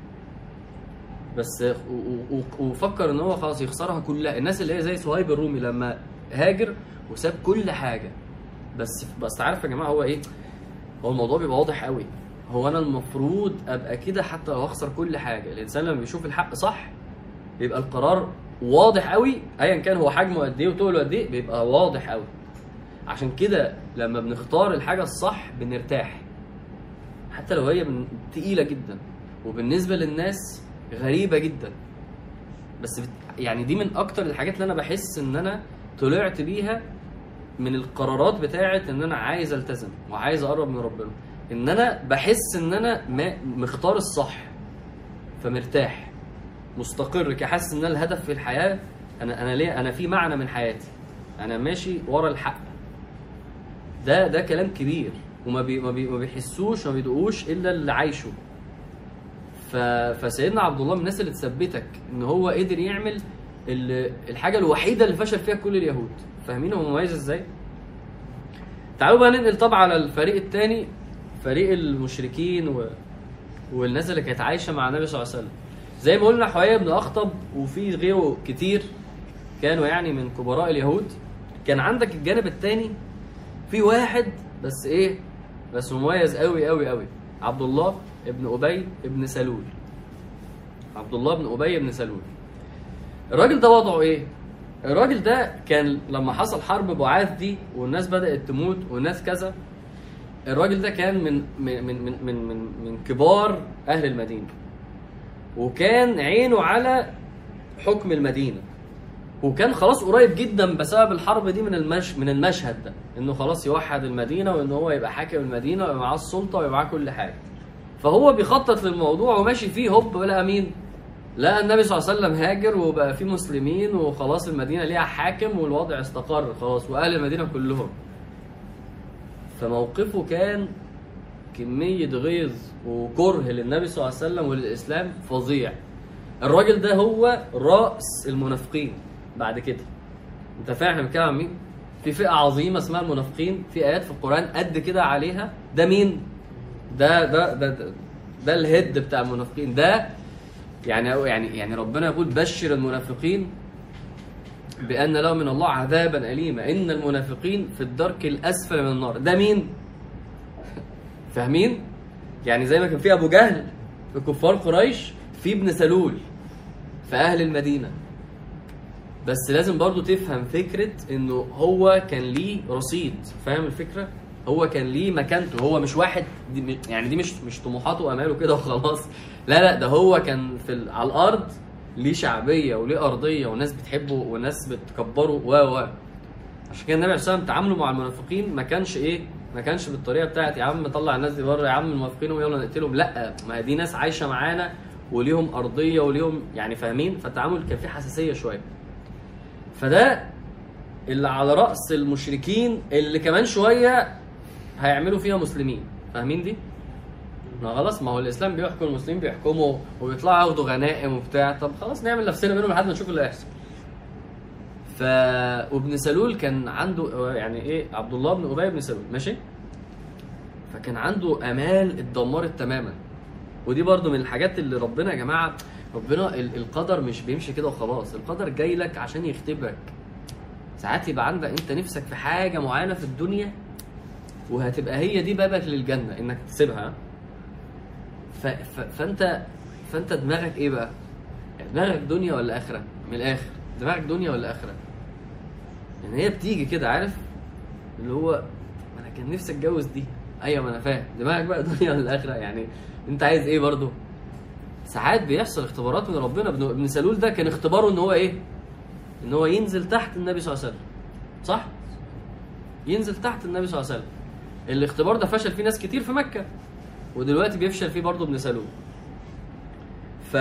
Speaker 1: بس و- و- و- وفكر ان هو خلاص يخسرها كلها الناس اللي هي زي صهيب الرومي لما هاجر وساب كل حاجه بس بس عارف يا جماعه هو ايه هو الموضوع بيبقى واضح قوي هو انا المفروض ابقى كده حتى لو اخسر كل حاجه الانسان لما بيشوف الحق صح بيبقى القرار واضح قوي ايا كان هو حجمه قد ايه وطوله قد ايه بيبقى واضح قوي عشان كده لما بنختار الحاجه الصح بنرتاح حتى لو هي من تقيله جدا وبالنسبه للناس غريبه جدا بس بت... يعني دي من اكتر الحاجات اللي انا بحس ان انا طلعت بيها من القرارات بتاعت ان انا عايز التزم وعايز اقرب من ربنا ان انا بحس ان انا ما مختار الصح فمرتاح مستقر كحاسس ان أنا الهدف في الحياه انا انا ليه انا في معنى من حياتي انا ماشي ورا الحق ده ده كلام كبير وما بي ما, بي ما بيحسوش ما بيدقوش الا اللي عايشه ف... فسيدنا عبد الله من الناس اللي تثبتك ان هو قدر يعمل اللي الحاجه الوحيده اللي فشل فيها كل اليهود فاهمين هو مميز ازاي تعالوا بقى ننقل طبعا على الفريق الثاني فريق المشركين و... والناس اللي كانت عايشه مع النبي صلى الله عليه وسلم زي ما قلنا حوية بن اخطب وفي غيره كتير كانوا يعني من كبراء اليهود كان عندك الجانب الثاني في واحد بس ايه بس مميز قوي قوي قوي عبد الله ابن ابي ابن سلول عبد الله بن ابي بن سلول الراجل ده وضعه ايه الراجل ده كان لما حصل حرب بعاث دي والناس بدات تموت والناس كذا الراجل ده كان من من من من من, من, من كبار اهل المدينه وكان عينه على حكم المدينه وكان خلاص قريب جدا بسبب الحرب دي من المش من المشهد ده انه خلاص يوحد المدينه وان هو يبقى حاكم المدينه ويبقى معاه السلطه ويبقى معاه كل حاجه فهو بيخطط للموضوع وماشي فيه هوب لقى مين؟ لقى النبي صلى الله عليه وسلم هاجر وبقى في مسلمين وخلاص المدينه ليها حاكم والوضع استقر خلاص واهل المدينه كلهم فموقفه كان كميه غيظ وكره للنبي صلى الله عليه وسلم وللاسلام فظيع الراجل ده هو راس المنافقين بعد كده انت فاهم احنا بنتكلم عن مين في فئه عظيمه اسمها المنافقين في ايات في القران قد كده عليها ده مين ده ده ده ده, ده الهيد بتاع المنافقين ده يعني يعني يعني ربنا يقول بشر المنافقين بان لهم من الله عذابا اليما ان المنافقين في الدرك الاسفل من النار ده مين فاهمين يعني زي ما كان في ابو جهل في كفار قريش في ابن سلول في اهل المدينه بس لازم برضو تفهم فكره انه هو كان ليه رصيد فاهم الفكره هو كان ليه مكانته هو مش واحد دي يعني دي مش مش طموحاته واماله كده وخلاص لا لا ده هو كان في ال- على الارض ليه شعبيه وليه ارضيه وناس بتحبه وناس بتكبره و و عشان كده النبي عليه الصلاه والسلام تعامله مع المنافقين ما كانش ايه ما كانش بالطريقه بتاعت يا عم طلع الناس دي بره يا عم المنافقين ويلا نقتلهم لا ما هي دي ناس عايشه معانا وليهم ارضيه وليهم يعني فاهمين فالتعامل كان فيه حساسيه شويه فده اللي على راس المشركين اللي كمان شويه هيعملوا فيها مسلمين فاهمين دي ما خلاص ما هو الاسلام بيحكم المسلمين بيحكموا وبيطلعوا ياخدوا غنائم وبتاع طب خلاص نعمل نفسنا منهم لحد ما نشوف اللي هيحصل ف وابن سلول كان عنده يعني ايه عبد الله بن ابي بن سلول ماشي فكان عنده امال اتدمرت تماما ودي برضو من الحاجات اللي ربنا يا جماعه ربنا ال- القدر مش بيمشي كده وخلاص القدر جاي لك عشان يختبرك ساعات يبقى عندك انت نفسك في حاجه معينه في الدنيا وهتبقى هي دي بابك للجنه انك تسيبها ف... ف... فانت فانت دماغك ايه بقى؟ دماغك دنيا ولا اخره؟ من الاخر دماغك دنيا ولا اخره؟ يعني هي بتيجي كده عارف؟ اللي هو انا كان نفسي اتجوز دي ايوه ما انا فاهم دماغك بقى دنيا ولا اخره يعني انت عايز ايه برضو؟ ساعات بيحصل اختبارات من ربنا ابن ابن سلول ده كان اختباره ان هو ايه؟ ان هو ينزل تحت النبي صلى الله عليه وسلم صح؟ ينزل تحت النبي صلى الله عليه وسلم الاختبار ده فشل فيه ناس كتير في مكة ودلوقتي بيفشل فيه برضه ابن سلول ف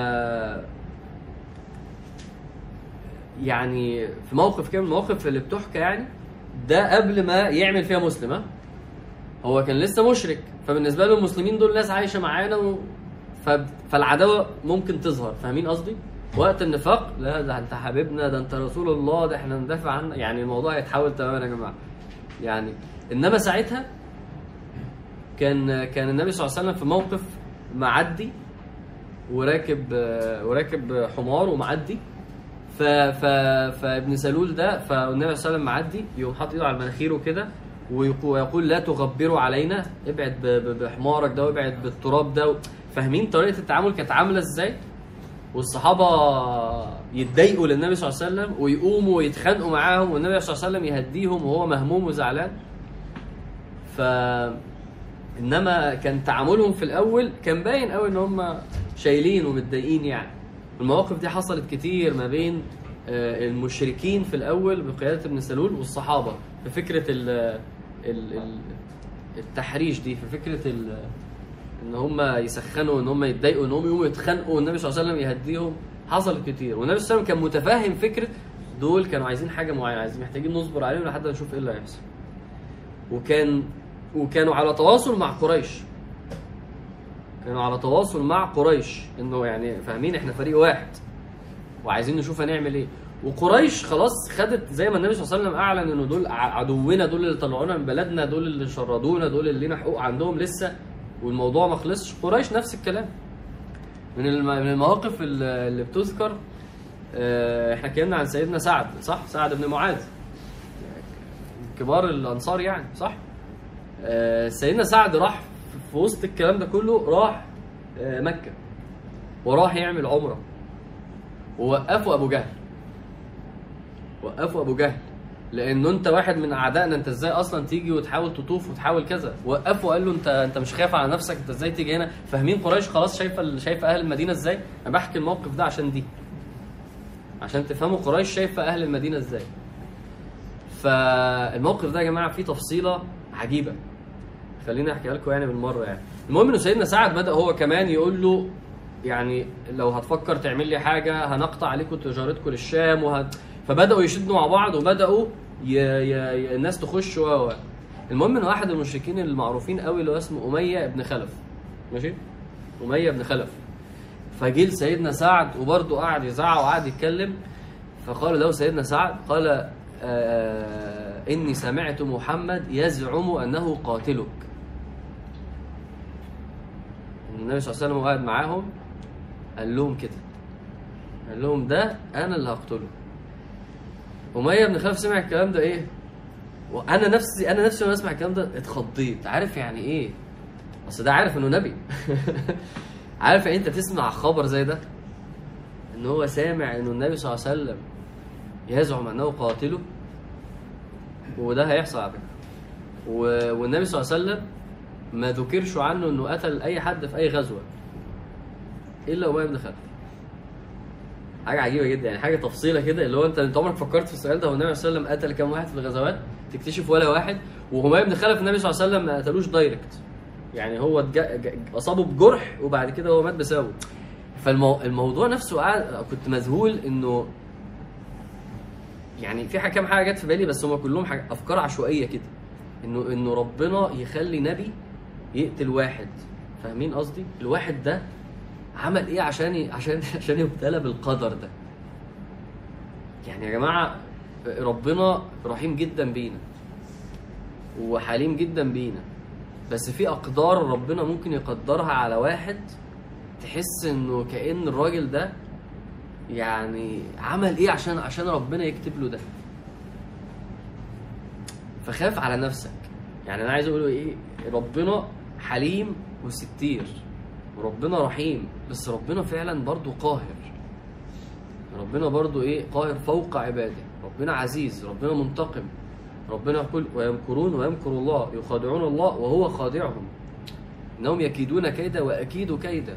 Speaker 1: يعني في موقف كده من المواقف اللي بتحكى يعني ده قبل ما يعمل فيها مسلم ها؟ هو كان لسه مشرك فبالنسبه له المسلمين دول ناس عايشه معانا و... ف... فالعداوه ممكن تظهر فاهمين قصدي؟ وقت النفاق لا ده انت حبيبنا ده انت رسول الله ده احنا ندافع عنك يعني الموضوع يتحول تماما يا جماعه يعني انما ساعتها كان كان النبي صلى الله عليه وسلم في موقف معدي وراكب وراكب حمار ومعدي ف ف فابن سلول ده فالنبي صلى الله عليه وسلم معدي يقوم حاطط ايده على مناخيره كده ويقو- ويقول لا تغبروا علينا ابعد ب- ب- بحمارك ده وابعد بالتراب ده فاهمين طريقه التعامل كانت عامله ازاي؟ والصحابه يتضايقوا للنبي صلى الله عليه وسلم ويقوموا ويتخانقوا معاهم والنبي صلى الله عليه وسلم يهديهم وهو مهموم وزعلان ف انما كان تعاملهم في الاول كان باين قوي ان هم شايلين ومتضايقين يعني المواقف دي حصلت كتير ما بين آه، المشركين في الاول بقياده ابن سلول والصحابه في فكره ال ال ال التحريش دي في فكره ال ان هم يسخنوا ان هم يتضايقوا ان هم يقوموا يتخانقوا والنبي صلى الله عليه وسلم يهديهم حصل كتير والنبي صلى الله عليه وسلم كان متفاهم فكره دول كانوا عايزين حاجه معينه عايزين محتاجين نصبر عليهم لحد ما نشوف ايه اللي هيحصل وكان وكانوا على تواصل مع قريش كانوا على تواصل مع قريش انه يعني فاهمين احنا فريق واحد وعايزين نشوف هنعمل ايه وقريش خلاص خدت زي ما النبي صلى الله عليه وسلم اعلن انه دول ع- عدونا دول اللي طلعونا من بلدنا دول اللي شردونا دول اللي لينا حقوق عندهم لسه والموضوع ما خلصش قريش نفس الكلام من الم- من المواقف اللي اللي بتذكر آه، احنا اتكلمنا عن سيدنا سعد صح سعد بن معاذ كبار الانصار يعني صح آه، سيدنا سعد راح في وسط الكلام ده كله راح آه، مكه وراح يعمل عمره ووقفوا ابو جهل وقفوا ابو جهل لانه انت واحد من اعدائنا انت ازاي اصلا تيجي وتحاول تطوف وتحاول كذا وقفوا قال له انت انت مش خايف على نفسك انت ازاي تيجي هنا فاهمين قريش خلاص شايفه شايفه اهل المدينه ازاي انا بحكي الموقف ده عشان دي عشان تفهموا قريش شايفه اهل المدينه ازاي فالموقف ده يا جماعه فيه تفصيله عجيبه خليني احكيها لكم يعني بالمره يعني المهم انه سيدنا سعد بدا هو كمان يقول له يعني لو هتفكر تعمل لي حاجه هنقطع عليكم تجارتكم للشام وهت... فبداوا يشدوا مع بعض وبداوا ي... ي... ي... الناس تخش و و. المهم ان واحد من المشركين المعروفين قوي اللي هو اسمه اميه بن خلف ماشي اميه بن خلف فجه لسيدنا سعد وبرضه قعد يزعق وقعد يتكلم فقال له سيدنا سعد قال آه اني سمعت محمد يزعم انه قاتلك النبي صلى الله عليه وسلم قاعد معاهم قال لهم كده قال لهم ده انا اللي هقتله أمية بن خلف سمع الكلام ده ايه وانا نفسي انا نفسي وانا اسمع الكلام ده اتخضيت عارف يعني ايه اصل ده عارف انه نبي عارف يعني انت تسمع خبر زي ده ان هو سامع انه النبي صلى الله عليه وسلم يزعم انه قاتله وده هيحصل على فكره و- والنبي صلى الله عليه وسلم ما ذكرش عنه انه قتل اي حد في اي غزوه الا اميه بن خلف حاجه عجيبه جدا يعني حاجه تفصيله كده اللي هو انت انت عمرك فكرت في السؤال ده هو النبي صلى الله عليه وسلم قتل كام واحد في الغزوات تكتشف ولا واحد وهمية بن خلف النبي صلى الله عليه وسلم ما قتلوش دايركت يعني هو اتج- ج- اصابه بجرح وبعد كده هو مات بسببه فالموضوع نفسه قاعد كنت مذهول انه يعني في حاجه كام حاجه جت في بالي بس هم كلهم حاجة افكار عشوائيه كده انه انه ربنا يخلي نبي يقتل واحد فاهمين قصدي الواحد ده عمل ايه عشان ي- عشان عشان يبتلى بالقدر ده يعني يا جماعه ربنا رحيم جدا بينا وحليم جدا بينا بس في اقدار ربنا ممكن يقدرها على واحد تحس انه كأن الراجل ده يعني عمل ايه عشان عشان ربنا يكتب له ده فخاف على نفسك يعني انا عايز اقول ايه ربنا حليم وستير وربنا رحيم بس ربنا فعلا برضو قاهر ربنا برضو ايه قاهر فوق عباده ربنا عزيز ربنا منتقم ربنا يقول ويمكرون ويمكر الله يخادعون الله وهو خادعهم انهم يكيدون كيدا واكيد كيدا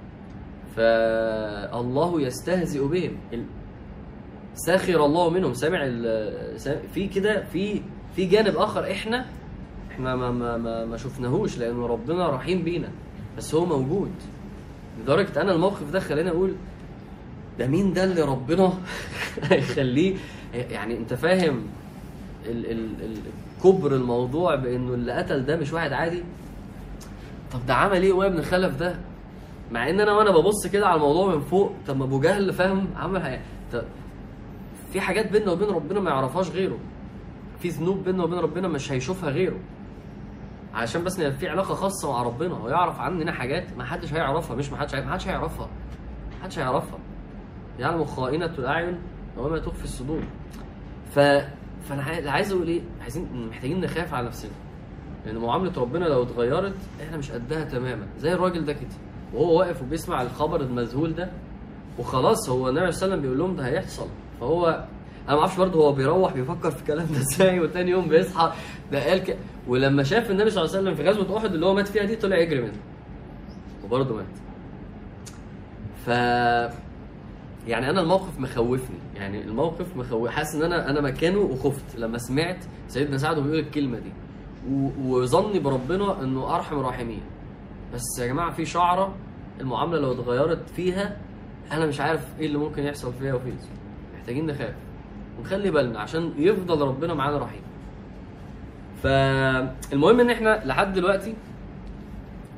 Speaker 1: فالله يستهزئ بهم ال- ساخر الله منهم سامع ال- سا- في كده في في جانب اخر احنا احنا ما ما ما, ما شفناهوش لانه ربنا رحيم بينا بس هو موجود لدرجه انا الموقف ده خلاني اقول ده مين ده اللي ربنا هيخليه يعني انت فاهم ال ال ال كبر الموضوع بانه اللي قتل ده مش واحد عادي طب ده عمل ايه وابن خلف ده مع ان انا وانا ببص كده على الموضوع من فوق طب ما ابو جهل فاهم عمل حاجة. طب في حاجات بيننا وبين ربنا ما يعرفهاش غيره في ذنوب بيننا وبين ربنا مش هيشوفها غيره عشان بس نبقى في علاقه خاصه مع ربنا ويعرف عننا حاجات ما حدش هيعرفها مش ما حدش هي- ما حدش هيعرفها ما حدش هيعرفها يعلم خائنة الأعين وما تخفي الصدور ف فانا عاي- عايز اقول ايه عايزين محتاجين نخاف على نفسنا لان معامله ربنا لو اتغيرت احنا مش قدها تماما زي الراجل ده كده وهو واقف وبيسمع الخبر المذهول ده وخلاص هو النبي صلى الله عليه وسلم بيقول لهم ده هيحصل فهو انا ما اعرفش برضه هو بيروح بيفكر في الكلام ده ازاي وتاني يوم بيصحى ده قال ك... ولما شاف النبي صلى الله عليه وسلم في غزوه احد اللي هو مات فيها دي طلع يجري منها وبرضه مات ف يعني انا الموقف مخوفني يعني الموقف مخوف حاسس ان انا انا مكانه وخفت لما سمعت سيدنا سعد بيقول الكلمه دي و- وظني بربنا انه ارحم الراحمين بس يا جماعه في شعره المعامله لو اتغيرت فيها انا مش عارف ايه اللي ممكن يحصل فيها وفين محتاجين نخاف ونخلي بالنا عشان يفضل ربنا معانا رحيم فالمهم ان احنا لحد دلوقتي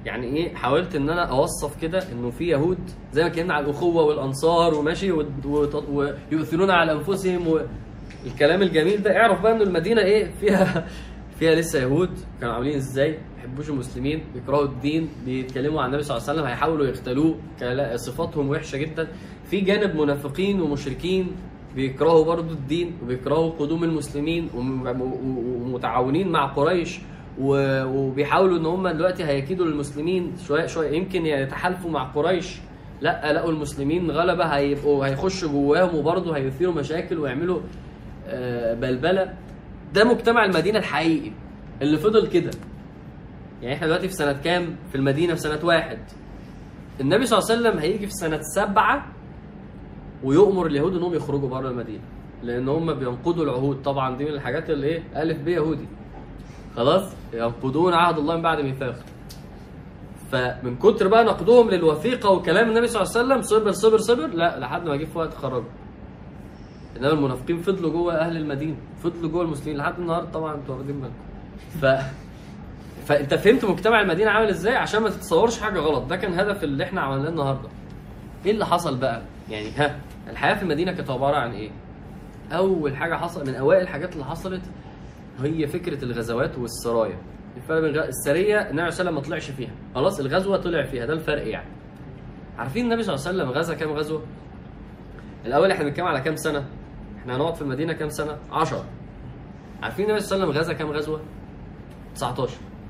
Speaker 1: يعني ايه حاولت ان انا اوصف كده انه في يهود زي ما اتكلمنا على الاخوه والانصار وماشي وت- وت- ويؤثرون على انفسهم والكلام الجميل ده اعرف بقى ان المدينه ايه فيها فيها لسه يهود كانوا عاملين ازاي ما بيحبوش المسلمين بيكرهوا الدين بيتكلموا عن النبي صلى الله عليه وسلم هيحاولوا يختلوه كلا- صفاتهم وحشه جدا في جانب منافقين ومشركين بيكرهوا برضو الدين وبيكرهوا قدوم المسلمين وم- و- و- ومتعاونين مع قريش و- وبيحاولوا ان هم دلوقتي هيكيدوا للمسلمين شويه شويه يمكن يتحالفوا مع قريش لا لقوا المسلمين غلبه هيبقوا هيخشوا جواهم وبرضه هيثيروا مشاكل ويعملوا آه، بلبله ده مجتمع المدينه الحقيقي اللي فضل كده يعني احنا دلوقتي في سنه كام في المدينه في سنه واحد النبي صلى الله عليه وسلم هيجي في سنه سبعه ويؤمر اليهود انهم يخرجوا بره المدينه لان هم بينقضوا العهود طبعا دي من الحاجات اللي ايه الف ب يهودي خلاص ينقضون عهد الله من بعد ميثاقه فمن كتر بقى نقدهم للوثيقه وكلام النبي صلى الله عليه وسلم صبر صبر صبر لا لحد ما جه في وقت خرجوا انما المنافقين فضلوا جوه اهل المدينه فضلوا جوه المسلمين لحد النهارده طبعا انتوا واخدين بالكم ف فانت فهمت مجتمع المدينه عامل ازاي عشان ما تتصورش حاجه غلط ده كان هدف اللي احنا عملناه النهارده ايه اللي حصل بقى يعني ها الحياه في المدينه كانت عباره عن ايه اول حاجه حصل من اوائل الحاجات اللي حصلت هي فكره الغزوات والسرايا الفرق بين الغ- السريه النبي صلى الله عليه وسلم ما طلعش فيها خلاص الغزوه طلع فيها ده الفرق يعني عارفين النبي صلى الله عليه وسلم غزا كام غزوه الاول احنا بنتكلم على كام سنه احنا هنقعد في المدينه كام سنه 10 عارفين النبي صلى الله عليه وسلم غزا كام غزوه 19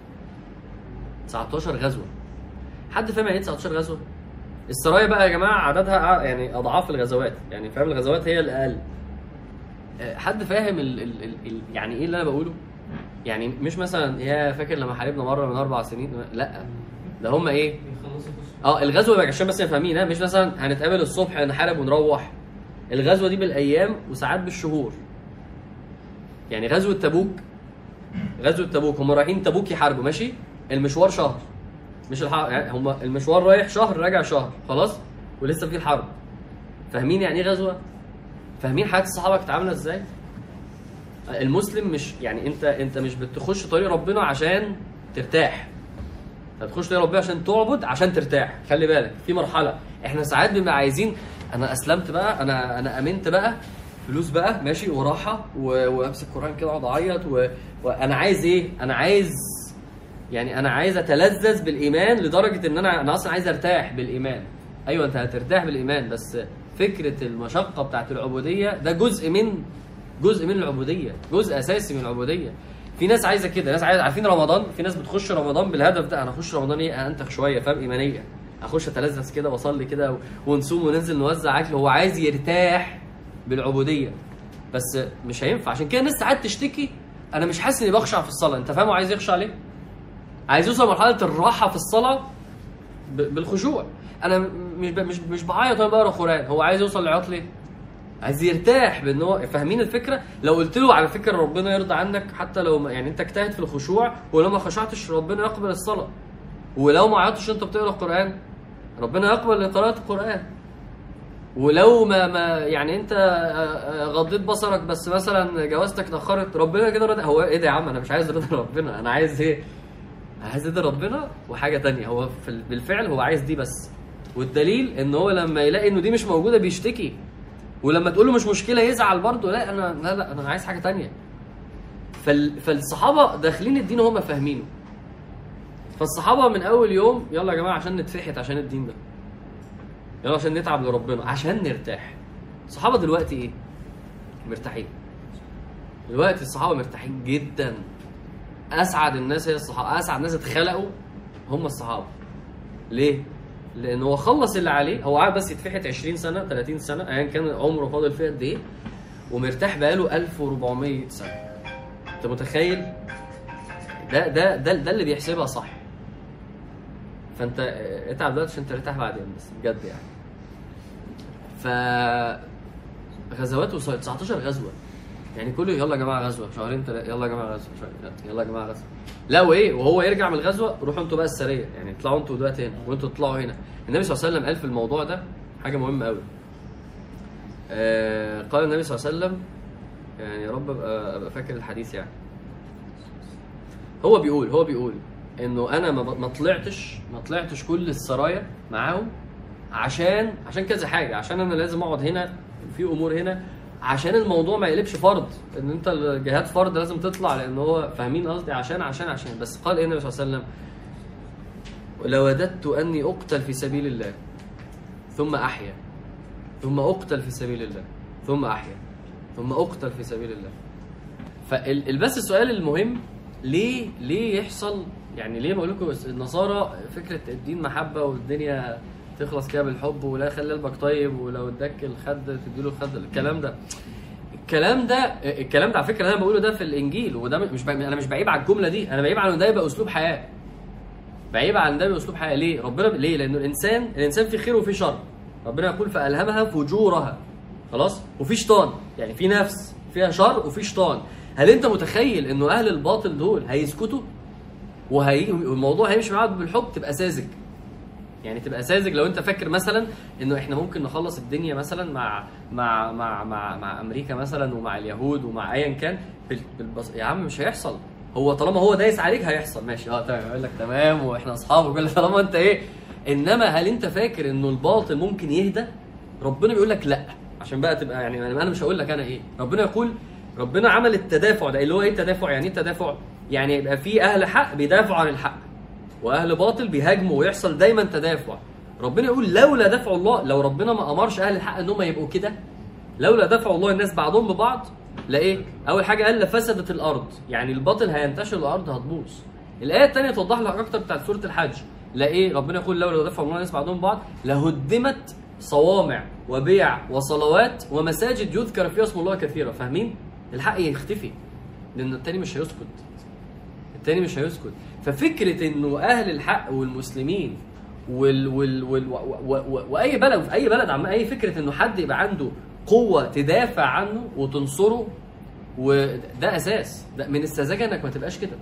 Speaker 1: 19 غزوه حد فاهم يعني ايه 19 غزوه السرايا بقى يا جماعه عددها يعني اضعاف الغزوات يعني فاهم الغزوات هي الاقل آه، حد فاهم ال ال ال ال يعني ايه اللي انا بقوله يعني مش مثلا يا فاكر لما حاربنا مره من اربع سنين لا ده هم ايه
Speaker 2: بيخلصوا بس
Speaker 1: اه الغزوه بقى عشان بس فاهمين ها مش مثلا هنتقابل الصبح نحارب ونروح الغزوه دي بالايام وساعات بالشهور يعني غزوه تبوك غزوه تبوك هم رايحين تبوك يحاربوا ماشي المشوار شهر مش الحرب يعني هم المشوار رايح شهر راجع شهر خلاص ولسه في الحرب فاهمين يعني ايه غزوه فاهمين حياه الصحابه كانت عامله ازاي المسلم مش يعني انت انت مش بتخش طريق ربنا عشان ترتاح انت بتخش طريق ربنا عشان تعبد عشان ترتاح خلي بالك في مرحله احنا ساعات بنبقى عايزين انا اسلمت بقى انا انا امنت بقى فلوس بقى ماشي وراحه و- وامسك قران كده اقعد اعيط و... وانا عايز ايه انا عايز يعني انا عايز اتلذذ بالايمان لدرجه ان انا انا اصلا عايز ارتاح بالايمان ايوه انت هترتاح بالايمان بس فكره المشقه بتاعت العبوديه ده جزء من جزء من العبوديه جزء اساسي من العبوديه في ناس عايزه كده ناس عايزه عارفين رمضان في ناس بتخش رمضان بالهدف ده انا اخش رمضان ايه انتخ شويه فاهم ايمانيه اخش اتلذذ كده واصلي كده و- ونصوم وننزل نوزع اكل هو عايز يرتاح بالعبوديه بس مش هينفع عشان كده الناس ساعات تشتكي انا مش حاسس اني بخشع في الصلاه انت فاهم هو عايز يخشع ليه عايز يوصل مرحله الراحه في الصلاه ب- بالخشوع انا م- مش ب- مش مش بعيط وانا بقرا قران هو عايز يوصل للعياط ليه عايز يرتاح بان هو فاهمين الفكره لو قلت له على فكره ربنا يرضى عنك حتى لو ما يعني انت اجتهد في الخشوع ولو ما خشعتش ربنا يقبل الصلاه ولو ما عيطتش انت بتقرا القران ربنا يقبل قراءه القران ولو ما ما يعني انت آه، آه، غضيت بصرك بس مثلا جوازتك اتاخرت ربنا كده رضي هو ايه ده يا عم انا مش عايز رضا ربنا انا عايز ايه عايز رضا ربنا وحاجه تانية هو في ال- بالفعل هو عايز دي بس والدليل ان هو لما يلاقي انه دي مش موجوده بيشتكي ولما تقول له مش مشكله يزعل برضه لا انا لا لا انا عايز حاجه تانية فال فالصحابه داخلين الدين وهم فاهمينه فالصحابه من اول يوم يلا يا جماعه عشان نتفحت عشان الدين ده يلا عشان نتعب لربنا عشان نرتاح الصحابه دلوقتي ايه مرتاحين دلوقتي الصحابه مرتاحين جدا اسعد الناس هي الصحابه اسعد ناس اتخلقوا هم الصحابه ليه لان هو خلص اللي عليه هو قاعد بس يتفحت 20 سنه 30 سنه ايا كان عمره فاضل فيه قد ايه ومرتاح بقاله 1400 سنه انت متخيل ده ده ده, ده اللي بيحسبها صح فانت اه، اتعب دلوقتي عشان ترتاح بعدين بس بجد يعني ف غزوات وص- 19 غزوه يعني كله يلا يا جماعه غزوه شهرين تلاته يلا يا جماعه غزوه شهرين يلا يا جماعه غزوه لا وايه وهو يرجع من الغزوه روحوا انتوا بقى السريه يعني اطلعوا انتوا دلوقتي هنا وانتوا تطلعوا هنا النبي صلى الله عليه وسلم قال في الموضوع ده حاجه مهمه قوي آه قال النبي صلى الله عليه وسلم يعني يا رب ابقى ابقى فاكر الحديث يعني هو بيقول هو بيقول انه انا ما ب- ما طلعتش ما طلعتش كل السرايا معاهم عشان عشان كذا حاجه عشان انا لازم اقعد هنا في امور هنا عشان الموضوع ما يقلبش فرض ان انت الجهاد فرض لازم تطلع لان هو فاهمين قصدي عشان عشان عشان بس قال ايه النبي صلى الله عليه وسلم لوددت اني اقتل في سبيل الله ثم احيا ثم اقتل في سبيل الله ثم احيا ثم اقتل في سبيل الله فبس السؤال المهم ليه ليه يحصل يعني ليه بقول لكم النصارى فكره الدين محبه والدنيا تخلص كده بالحب ولا خلي قلبك طيب ولو اداك الخد تديله الخد الكلام ده الكلام ده الكلام ده على فكره اللي انا بقوله ده في الانجيل وده مش ب... انا مش بعيب على الجمله دي انا بعيب على ان ده يبقى اسلوب حياه بعيب عن ده باسلوب حياه ليه؟ ربنا ليه؟ لانه الانسان الانسان فيه خير وفيه شر ربنا يقول فالهمها فجورها خلاص؟ وفي شيطان يعني في نفس فيها شر وفي شيطان هل انت متخيل انه اهل الباطل دول هيسكتوا؟ وهي والموضوع هيمشي معاهم بالحب تبقى ساذج يعني تبقى ساذج لو انت فاكر مثلا انه احنا ممكن نخلص الدنيا مثلا مع مع مع مع, مع امريكا مثلا ومع اليهود ومع ايا كان بال- بالبص... يا عم مش هيحصل هو طالما هو دايس عليك هيحصل ماشي اه تمام يقول لك تمام واحنا اصحاب وكل طالما انت ايه انما هل انت فاكر انه الباطل ممكن يهدى ربنا بيقول لك لا عشان بقى تبقى يعني انا مش هقول لك انا ايه ربنا يقول ربنا عمل التدافع ده اللي هو ايه التدافع يعني ايه التدافع يعني يبقى في اهل حق بيدافعوا عن الحق واهل باطل بيهاجموا ويحصل دايما تدافع ربنا يقول لولا دفع الله لو ربنا ما امرش اهل الحق ان هم يبقوا كده لولا دفع الله الناس بعضهم ببعض لا ايه اول حاجه قال لفسدت الارض يعني الباطل هينتشر الارض هتبوظ الايه الثانيه توضح لك اكتر بتاعت سوره الحج لا ايه ربنا يقول لولا دفع الله الناس بعضهم ببعض لهدمت صوامع وبيع وصلوات ومساجد يذكر فيها اسم الله كثيرا فاهمين الحق يختفي لان التاني مش هيسكت التاني مش هيسكت ففكره انه اهل الحق والمسلمين وال وال وال و و و واي بلد في اي بلد عم اي فكره انه حد يبقى عنده قوه تدافع عنه وتنصره وده اساس ده من السذاجه انك ما تبقاش كده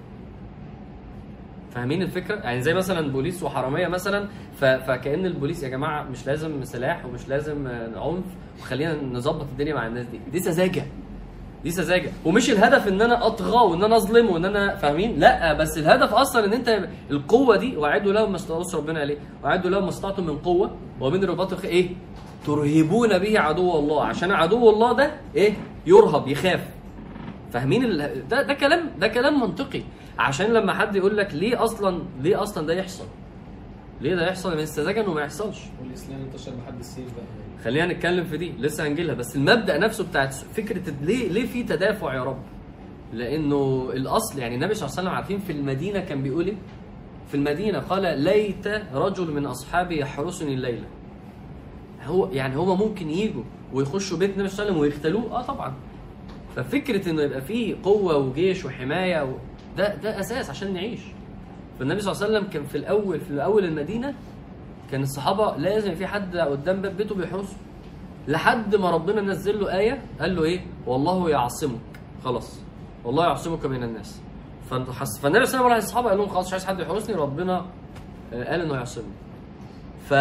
Speaker 1: فاهمين الفكره يعني زي مثلا بوليس وحراميه مثلا ف... فكان البوليس يا جماعه مش لازم سلاح ومش لازم آه، عنف وخلينا نظبط الدنيا مع الناس دي دي سذاجه دي سذاجه ومش الهدف ان انا اطغى وان انا اظلم وان انا فاهمين لا بس الهدف اصلا ان انت القوه دي واعدوا لهم ما استطاعوا ربنا عليه واعدوا لهم ما استطعتم من قوه ومن رباط الخ- ايه ترهبون به عدو الله عشان عدو الله ده ايه يرهب يخاف فاهمين ال... ده ده كلام ده كلام منطقي عشان لما حد يقول لك ليه اصلا ليه اصلا ده يحصل ليه ده يحصل من السذاجه انه ما يحصلش
Speaker 3: والاسلام انتشر بحد السيف بقى
Speaker 1: خلينا نتكلم في دي لسه هنجيلها بس المبدا نفسه بتاعت فكره ليه ليه في تدافع يا رب لانه الاصل يعني النبي صلى الله عليه وسلم عارفين في المدينه كان بيقول ايه في المدينه قال ليت رجل من اصحابي يحرسني الليله هو يعني هو ممكن يجوا ويخشوا بيت النبي صلى الله عليه وسلم ويختلوه اه طبعا ففكره انه يبقى فيه قوه وجيش وحمايه و... ده ده اساس عشان نعيش فالنبي صلى الله عليه وسلم كان في الاول في اول المدينه كان الصحابه لازم في حد قدام باب بيته بيحرسه لحد ما ربنا نزل له ايه قال له ايه والله يعصمك خلاص والله يعصمك من الناس فانت حس... فالنبي صلى الله عليه وسلم الصحابه قال لهم خلاص مش عايز حد يحرسني ربنا آه، قال انه يعصمني ف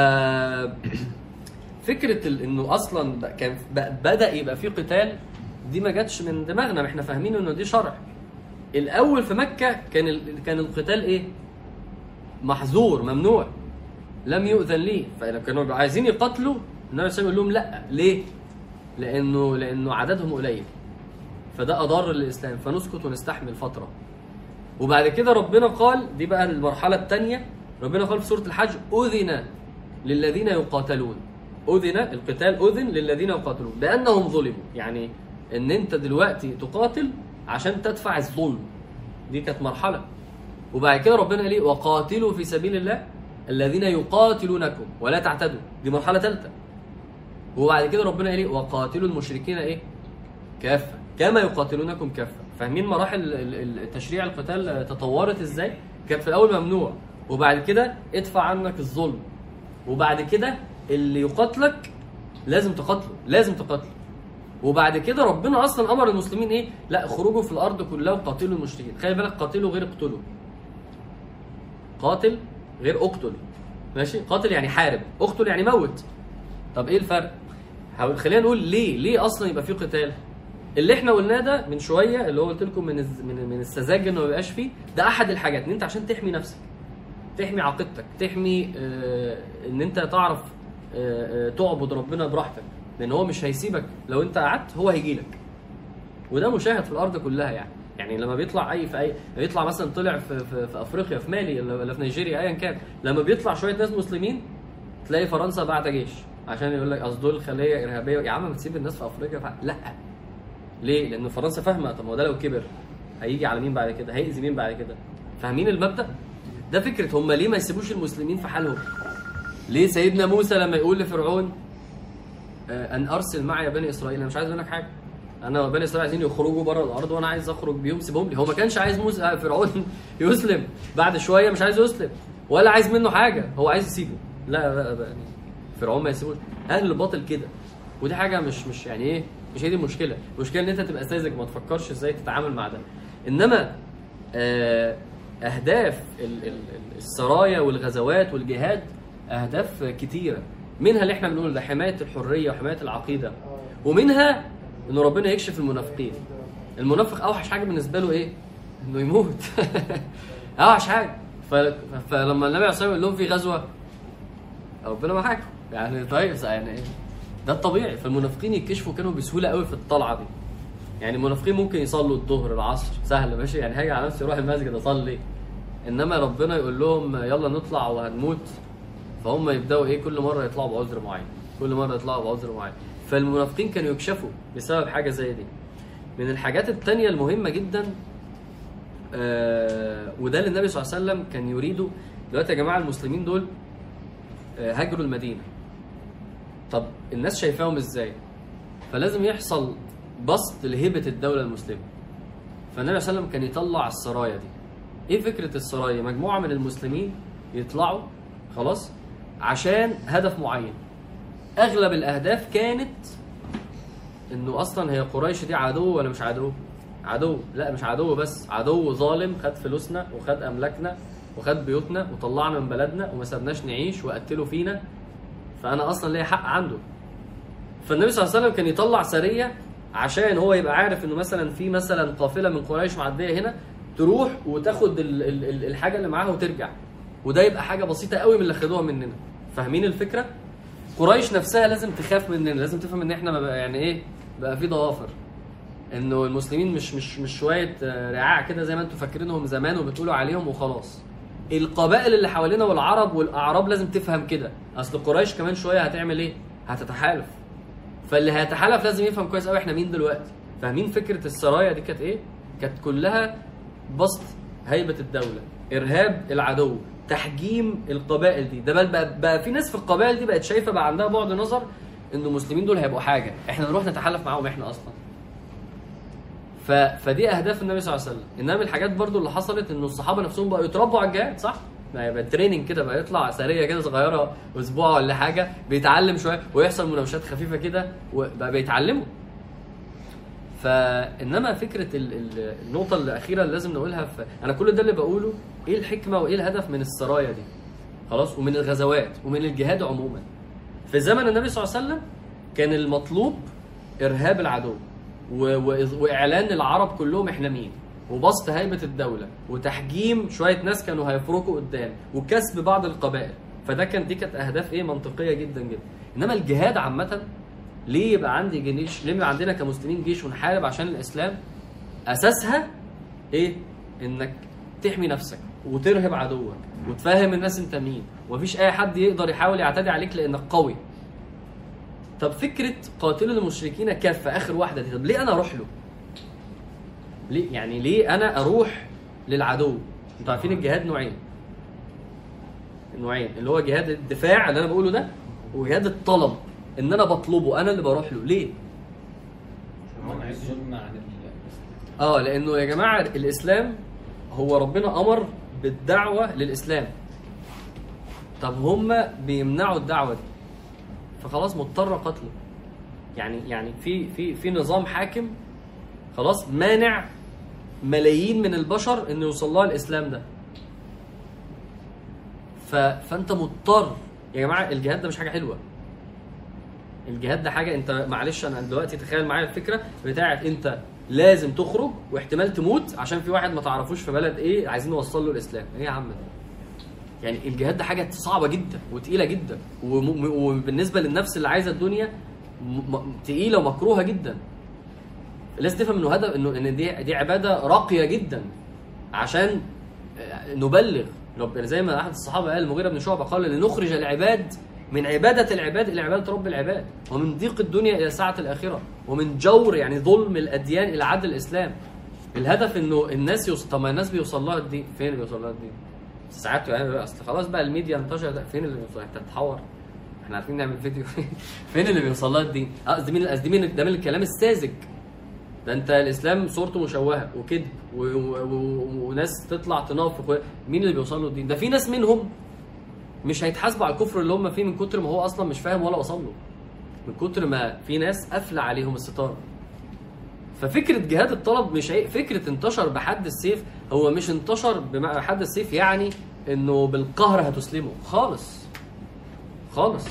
Speaker 1: فكره ال- انه اصلا ب- كان ب- بدا يبقى في قتال دي ما جاتش من دماغنا ما احنا فاهمين انه دي شرع الاول في مكه كان ال... كان القتال ايه محظور ممنوع لم يؤذن لي فكانوا عايزين يقتلوا النبي صلى الله عليه وسلم يقول لهم لا ليه؟ لانه لانه عددهم قليل فده اضر للاسلام فنسكت ونستحمل فتره وبعد كده ربنا قال دي بقى المرحله الثانيه ربنا قال في سوره الحج اذن للذين يقاتلون اذن القتال اذن للذين يقاتلون بانهم ظلموا يعني ان انت دلوقتي تقاتل عشان تدفع الظلم دي كانت مرحله وبعد كده ربنا قال ايه وقاتلوا في سبيل الله الذين يقاتلونكم ولا تعتدوا دي مرحله ثالثه وبعد كده ربنا قال ايه وقاتلوا المشركين ايه كافه كما يقاتلونكم كافه فاهمين مراحل ال- ال- التشريع القتال تطورت ازاي كانت في الاول ممنوع وبعد كده ادفع عنك الظلم وبعد كده اللي يقاتلك لازم تقاتله لازم تقاتله وبعد كده ربنا اصلا امر المسلمين ايه لا خروجوا في الارض كلها وقاتلوا المشركين خلي بالك قاتلوا غير اقتلوا قاتل غير اقتل ماشي قاتل يعني حارب اقتل يعني موت طب ايه الفرق حاول- خلينا نقول ليه ليه اصلا يبقى في قتال اللي احنا قلناه ده من شويه اللي هو قلت لكم من الز- من من السذاجه انه ما يبقاش فيه ده احد الحاجات ان انت عشان تحمي نفسك تحمي عقيدتك تحمي آه ان انت تعرف آه آه تعبد ربنا براحتك لان هو مش هيسيبك لو انت قعدت هو هيجي لك وده مشاهد في الارض كلها يعني يعني لما بيطلع اي في اي بيطلع مثلا طلع في, في, في افريقيا في مالي ولا ولا في نيجيريا ايا كان لما بيطلع شويه ناس مسلمين تلاقي فرنسا بعت جيش عشان يقول لك اصل دول خليه ارهابيه يا عم ما تسيب الناس في افريقيا ف... لا ليه؟ لان فرنسا فاهمه طب ما هو ده لو كبر هيجي على مين بعد كده؟ هيأذي مين بعد كده؟ فاهمين المبدأ؟ ده فكره هم ليه ما يسيبوش المسلمين في حالهم؟ ليه سيدنا موسى لما يقول لفرعون آه، ان ارسل معي بني اسرائيل انا مش عايز منك حاجه انا وبني اسرائيل عايزين يخرجوا بره الارض وانا عايز اخرج بيهم سيبهم لي هو ما كانش عايز موسى آه، فرعون يسلم بعد شويه مش عايز يسلم ولا عايز منه حاجه هو عايز يسيبه لا لا لا يعني فرعون ما يسيبوش اهل الباطل كده ودي حاجه مش مش يعني ايه مش هي دي المشكله المشكله ان انت تبقى ساذج ما تفكرش ازاي تتعامل مع ده انما آه، اهداف ال- ال- ال- السرايا والغزوات والجهاد اهداف كتيره منها اللي احنا بنقول ده حمايه الحريه وحمايه العقيده ومنها ان ربنا يكشف المنافقين المنافق اوحش حاجه بالنسبه له ايه انه يموت اوحش حاجه ف... فلما النبي عليه الصلاه والسلام يقول لهم في غزوه ربنا معاكم يعني طيب يعني ايه ده الطبيعي فالمنافقين يتكشفوا كانوا بسهوله قوي في الطلعه دي يعني المنافقين ممكن يصلوا الظهر العصر سهل ماشي يعني هاجي على نفسي اروح المسجد اصلي انما ربنا يقول لهم يلا نطلع وهنموت فهم يبداوا ايه كل مره يطلعوا بعذر معين كل مره يطلعوا بعذر معين فالمنافقين كانوا يكشفوا بسبب حاجه زي دي من الحاجات التانية المهمه جدا آه وده اللي النبي صلى الله عليه وسلم كان يريده دلوقتي يا جماعه المسلمين دول آه هاجروا المدينه طب الناس شايفاهم ازاي فلازم يحصل بسط لهيبه الدوله المسلمه فالنبي صلى الله عليه وسلم كان يطلع السرايا دي ايه فكره السرايا مجموعه من المسلمين يطلعوا خلاص عشان هدف معين اغلب الاهداف كانت انه اصلا هي قريش دي عدو ولا مش عدو عدو لا مش عدو بس عدو ظالم خد فلوسنا وخد املاكنا وخد بيوتنا وطلعنا من بلدنا وما سابناش نعيش وقتلوا فينا فانا اصلا ليا حق عنده فالنبي صلى الله عليه وسلم كان يطلع سريه عشان هو يبقى عارف انه مثلا في مثلا قافله من قريش معديه هنا تروح وتاخد ال- ال- ال- الحاجه اللي معاها وترجع وده يبقى حاجه بسيطه قوي من اللي خدوها مننا فاهمين الفكره قريش نفسها لازم تخاف مننا لازم تفهم ان احنا بقى يعني ايه بقى في ضوافر انه المسلمين مش مش مش شويه آه، رعاع كده زي ما انتم فاكرينهم زمان وبتقولوا عليهم وخلاص القبائل اللي حوالينا والعرب والاعراب لازم تفهم كده اصل قريش كمان شويه هتعمل ايه هتتحالف فاللي هيتحالف لازم يفهم كويس قوي احنا مين دلوقتي فاهمين فكره السرايا دي كانت ايه كانت كلها بسط هيبه الدوله ارهاب العدو تحجيم القبائل دي ده بل بقى, بقى في ناس في القبائل دي بقت شايفه بقى عندها بعد نظر ان المسلمين دول هيبقوا حاجه احنا نروح نتحالف معاهم احنا اصلا ف... فدي اهداف النبي صلى الله عليه وسلم انما من الحاجات برضو اللي حصلت انه الصحابه نفسهم بقوا يتربوا على الجهاد صح ما يبقى تريننج كده بقى يطلع سريه كده صغيره اسبوع ولا حاجه بيتعلم شويه ويحصل مناوشات خفيفه كده وبقى بيتعلموا فانما فكره ال... ال... النقطه الاخيره اللي لازم نقولها في انا كل ده اللي بقوله ايه الحكمه وايه الهدف من السرايا دي خلاص ومن الغزوات ومن الجهاد عموما في زمن النبي صلى الله عليه وسلم كان المطلوب ارهاب العدو و... و... واعلان العرب كلهم احنا مين وبسط هيبه الدوله وتحجيم شويه ناس كانوا هيفرقوا قدام وكسب بعض القبائل فده كان دي كانت اهداف ايه منطقيه جدا جدا انما الجهاد عامه ليه يبقى عندي جيش ليه يبقى عندنا كمسلمين جيش ونحارب عشان الاسلام اساسها ايه انك تحمي نفسك وترهب عدوك وتفهم الناس انت مين ومفيش اي حد يقدر يحاول يعتدي عليك لانك قوي طب فكره قاتلوا المشركين كافه اخر واحده دي طب ليه انا اروح له ليه يعني ليه انا اروح للعدو انتوا عارفين الجهاد نوعين نوعين اللي هو جهاد الدفاع اللي انا بقوله ده وجهاد الطلب ان انا بطلبه انا اللي بروح له ليه
Speaker 3: منع الظلم عن ال-
Speaker 1: اه لانه يا جماعه الاسلام هو ربنا امر بالدعوه للاسلام طب هم بيمنعوا الدعوه دي فخلاص مضطر قتله يعني يعني في في في نظام حاكم خلاص مانع ملايين من البشر انه يوصل لها الاسلام ده ف... فانت مضطر يا جماعه الجهاد ده مش حاجه حلوه الجهاد ده حاجه انت معلش انا دلوقتي تخيل معايا الفكره بتاعت انت لازم تخرج واحتمال تموت عشان في واحد ما تعرفوش في بلد ايه عايزين نوصل له الاسلام ايه يا عم ده يعني الجهاد ده حاجه صعبه جدا وتقيله جدا وم- وبالنسبه للنفس اللي عايزه الدنيا م- م- تقيله ومكروهه جدا لازم تفهم انه هدف انه ان دي دي عباده راقيه جدا عشان آه، نبلغ رب زي ما احد الصحابه قال المغيره بن شعبه قال لنخرج العباد من عباده العباد الى عباده رب العباد ومن ضيق الدنيا الى سعه الاخره ومن جور يعني ظلم الاديان الى عدل الاسلام الهدف انه الناس يوصل طب ما الناس بيوصل لها الدين فين اللي بيوصل لها الدين ساعات يعني اصل خلاص بقى الميديا انتشر ده فين اللي بيوصل انت بتحور احنا عارفين نعمل فيديو فين اللي بيوصل لها الدين اه قصدي مين قصدي مين ده من الكلام الساذج ده انت الاسلام صورته مشوهه وكذب و- و- و- وناس تطلع تنافق و- مين اللي بيوصل له الدين ده في ناس منهم مش هيتحاسبوا على الكفر اللي هم فيه من كتر ما هو اصلا مش فاهم ولا وصل له من كتر ما في ناس قافله عليهم الستاره ففكره جهاد الطلب مش عيب فكره انتشر بحد السيف هو مش انتشر بحد السيف يعني انه بالقهر هتسلمه خالص خالص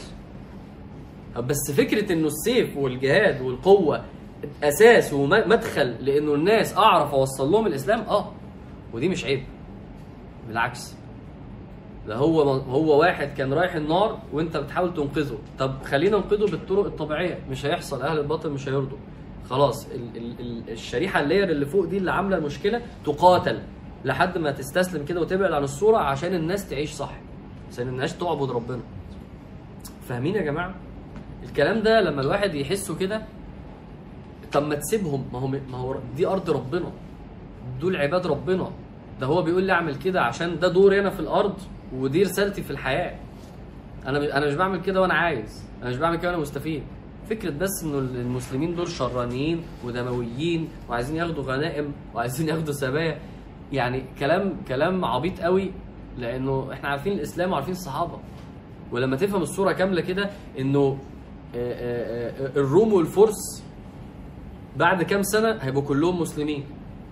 Speaker 1: بس فكره انه السيف والجهاد والقوه اساس ومدخل لانه الناس اعرف اوصل لهم الاسلام اه ودي مش عيب بالعكس ده هو هو واحد كان رايح النار وانت بتحاول تنقذه طب خلينا ننقذه بالطرق الطبيعيه مش هيحصل اهل الباطل مش هيرضوا خلاص ال ال ال الشريحه اللير اللي فوق دي اللي عامله المشكله تقاتل لحد ما تستسلم كده وتبعد عن الصوره عشان الناس تعيش صح عشان الناس تعبد ربنا فاهمين يا جماعه الكلام ده لما الواحد يحسه كده طب ما تسيبهم ما هو ما هو دي ارض ربنا دول عباد ربنا ده هو بيقول لي اعمل كده عشان ده دوري انا في الارض ودي رسالتي في الحياه انا انا مش بعمل كده وانا عايز انا مش بعمل كده وانا مستفيد فكره بس انه المسلمين دول شرانيين ودمويين وعايزين ياخدوا غنائم وعايزين ياخدوا سبايا يعني كلام كلام عبيط قوي لانه احنا عارفين الاسلام وعارفين الصحابه ولما تفهم الصوره كامله كده انه آه، آه، آه، الروم والفرس بعد كام سنه هيبقوا كلهم مسلمين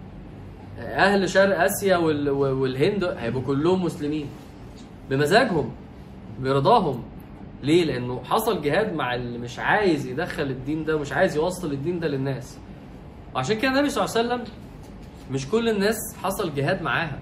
Speaker 1: اهل شرق اسيا وال- والهند هيبقوا كلهم مسلمين بمزاجهم برضاهم ليه لانه حصل جهاد مع اللي مش عايز يدخل الدين ده ومش عايز يوصل الدين ده للناس وعشان كده النبي صلى الله عليه وسلم مش كل الناس حصل جهاد معاها